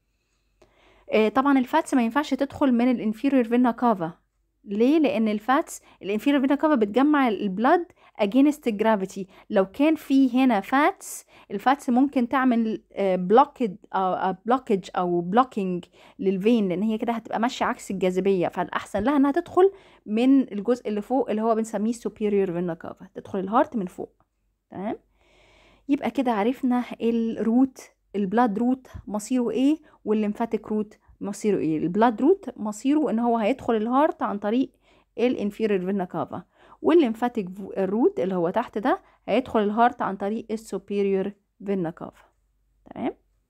آه طبعا الفاتس ما ينفعش تدخل من الانفيريور فينا كافا ليه لان الفاتس الانفيريور فينا كافا بتجمع البلاد against gravity لو كان في هنا فاتس الفاتس ممكن تعمل بلوكد او بلوكج او بلوكينج للفين لان هي كده هتبقى ماشيه عكس الجاذبيه فالاحسن لها انها تدخل من الجزء اللي فوق اللي هو بنسميه superior vena cava تدخل الهارت من فوق تمام يبقى كده عرفنا الروت البلاد روت مصيره ايه والليمفاتيك روت مصيره ايه البلاد روت مصيره ان هو هيدخل الهارت عن طريق الانفيريور فينا كافا والليمفاتيك روت اللي هو تحت ده هيدخل الهارت عن طريق السوبيريور فينا كافا تمام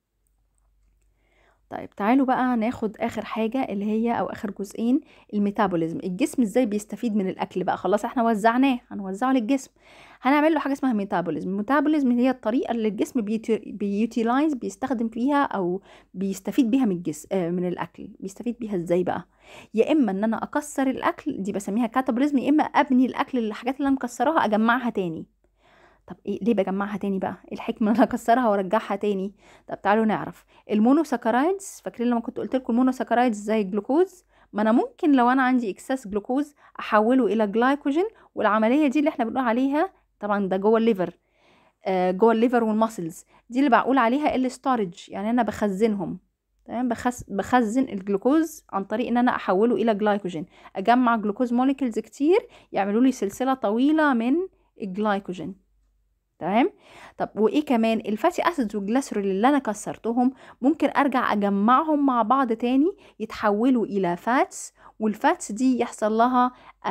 طيب تعالوا بقى ناخد اخر حاجه اللي هي او اخر جزئين الميتابوليزم الجسم ازاي بيستفيد من الاكل بقى خلاص احنا وزعناه هنوزعه للجسم هنعمل له حاجه اسمها ميتابوليزم ميتابوليزم هي الطريقه اللي الجسم بيوتيلايز بيستخدم فيها او بيستفيد بيها من الجسم من الاكل بيستفيد بيها ازاي بقى يا اما ان انا اكسر الاكل دي بسميها كاتابوليزم يا اما ابني الاكل الحاجات اللي انا مكسراها اجمعها تاني طب إيه ليه بجمعها تاني بقى إيه الحكمه ان انا اكسرها وارجعها تاني طب تعالوا نعرف المونوساكرايدز فاكرين لما كنت قلت لكم المونوساكرايدز زي الجلوكوز ما انا ممكن لو انا عندي اكسس جلوكوز احوله الى جلايكوجين والعمليه دي اللي احنا بنقول عليها طبعا ده جوه الليفر آه جوه الليفر والماسلز دي اللي بقول عليها الستورج يعني انا بخزنهم تمام بخز... بخزن الجلوكوز عن طريق ان انا احوله الى جلايكوجين اجمع جلوكوز موليكولز كتير يعملوا لي سلسله طويله من الجلايكوجين تمام طب وايه كمان الفاتي اسيدز والجليسرول اللي انا كسرتهم ممكن ارجع اجمعهم مع بعض تاني يتحولوا الى فاتس والفاتس دي يحصل لها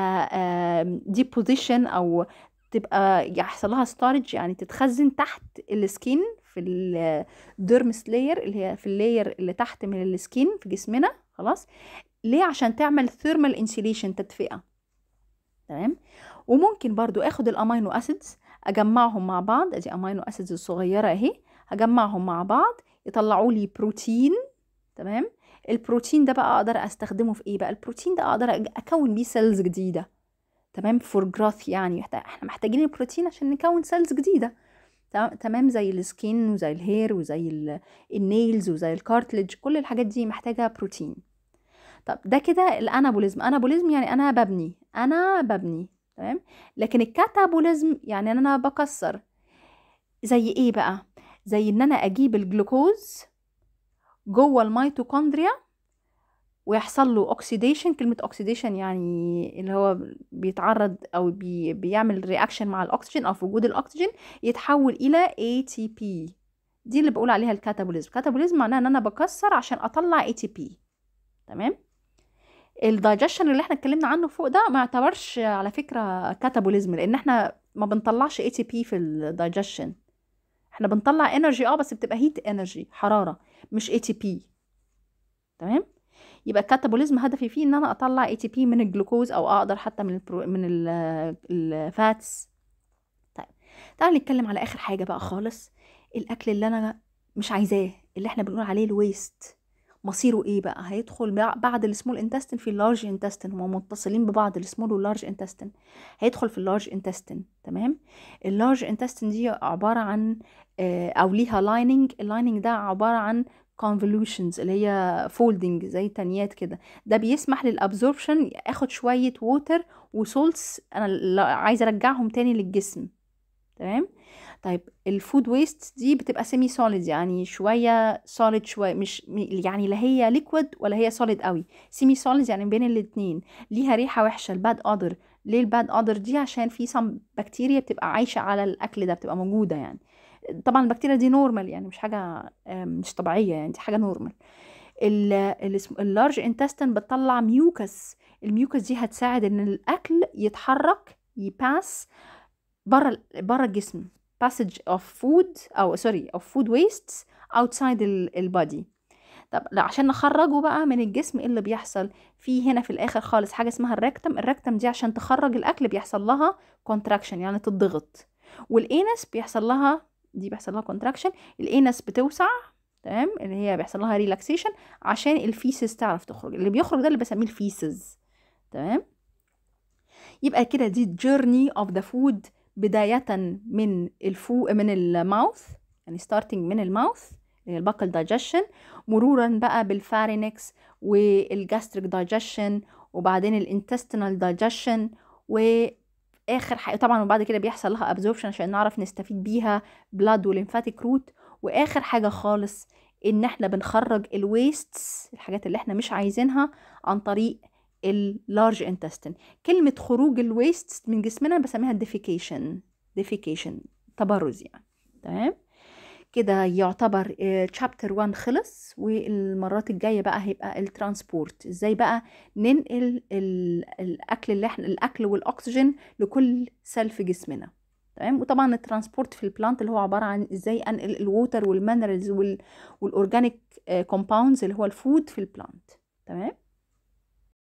ديبوزيشن او تبقى يحصل لها ستورج يعني تتخزن تحت السكين في الديرمس لاير اللي هي في اللاير اللي تحت من السكين في جسمنا خلاص ليه عشان تعمل ثيرمال انسيليشن تدفئه تمام وممكن برضو اخد الامينو اسيدز اجمعهم مع بعض ادي امينو اسيدز الصغيره اهي هجمعهم مع بعض يطلعوا لي بروتين تمام البروتين ده بقى اقدر استخدمه في ايه بقى البروتين ده اقدر اكون بيه سيلز جديده تمام فور جروث يعني احنا محتاجين البروتين عشان نكون سيلز جديده تمام زي السكين وزي الهير وزي النيلز وزي الكارتلج كل الحاجات دي محتاجه بروتين طب ده كده الانابوليزم انابوليزم يعني انا ببني انا ببني تمام لكن الكاتابوليزم يعني ان انا بكسر زي ايه بقى زي ان انا اجيب الجلوكوز جوه الميتوكوندريا ويحصل له اوكسيديشن كلمه اوكسيديشن يعني اللي هو بيتعرض او بي بيعمل رياكشن مع الاكسجين او في وجود الاكسجين يتحول الى ATP دي اللي بقول عليها الكاتابوليزم الكاتابوليزم معناها ان انا بكسر عشان اطلع ATP تمام الدايجيشن اللي احنا اتكلمنا عنه فوق ده ما يعتبرش على فكره كاتابوليزم لان احنا ما بنطلعش اي تي بي في الدايجيشن احنا بنطلع انرجي اه بس بتبقى هيت انرجي حراره مش اي تي بي تمام يبقى الكاتابوليزم هدفي فيه ان انا اطلع اي تي بي من الجلوكوز او اقدر حتى من البرو من الفاتس طيب تعالوا نتكلم على اخر حاجه بقى خالص الاكل اللي انا مش عايزاه اللي احنا بنقول عليه الويست مصيره ايه بقى هيدخل بعد السمول انتستين في اللارج انتستين هما متصلين ببعض السمول واللارج انتستين هيدخل في اللارج انتستين تمام اللارج انتستين دي عباره عن او ليها لايننج اللايننج ده عباره عن convolutions اللي هي فولدنج زي تنيات كده ده بيسمح للابزوربشن اخد شويه ووتر وسولتس انا عايزه ارجعهم تاني للجسم تمام طيب الفود ويست دي بتبقى سيمي سوليد يعني شويه سوليد شويه مش يعني لا هي ليكويد ولا هي سوليد قوي سيمي سوليد يعني بين الاتنين ليها ريحه وحشه الباد اودر ليه الباد اودر دي عشان في سم بكتيريا بتبقى عايشه على الاكل ده بتبقى موجوده يعني طبعا البكتيريا دي نورمال يعني مش حاجه مش طبيعيه يعني دي حاجه نورمال اللارج انتستين بتطلع ميوكس الميوكس دي هتساعد ان الاكل يتحرك يباس بره بره الجسم passage of food او سوري of food wastes outside البادي طب لا عشان نخرجه بقى من الجسم ايه اللي بيحصل في هنا في الاخر خالص حاجه اسمها الركتم الركتم دي عشان تخرج الاكل بيحصل لها contraction يعني تضغط والانس بيحصل لها دي بيحصل لها contraction الانس بتوسع تمام اللي هي بيحصل لها ريلاكسيشن عشان الفيسز تعرف تخرج اللي بيخرج ده اللي بسميه الفيسز تمام يبقى كده دي journey of the food بداية من الفو من الماوث يعني starting من الماوث اللي هي الباكل دايجيشن مرورا بقى بالفارينكس والجاستريك دايجيشن وبعدين الانتستينال دايجيشن واخر حاجه طبعا وبعد كده بيحصل لها ابزوربشن عشان نعرف نستفيد بيها بلاد وليمفاتيك روت واخر حاجه خالص ان احنا بنخرج الويستس الحاجات اللي احنا مش عايزينها عن طريق اللارج انتستين كلمة خروج الويست من جسمنا بسميها ديفيكيشن ديفيكيشن تبرز يعني تمام كده يعتبر تشابتر 1 خلص والمرات الجايه بقى هيبقى الترانسبورت ازاي بقى ننقل الاكل اللي احنا الاكل والاكسجين لكل سيل في جسمنا تمام وطبعا الترانسبورت في البلانت اللي هو عباره عن ازاي انقل الووتر والمينرالز والاورجانيك كومباوندز اللي هو الفود في البلانت تمام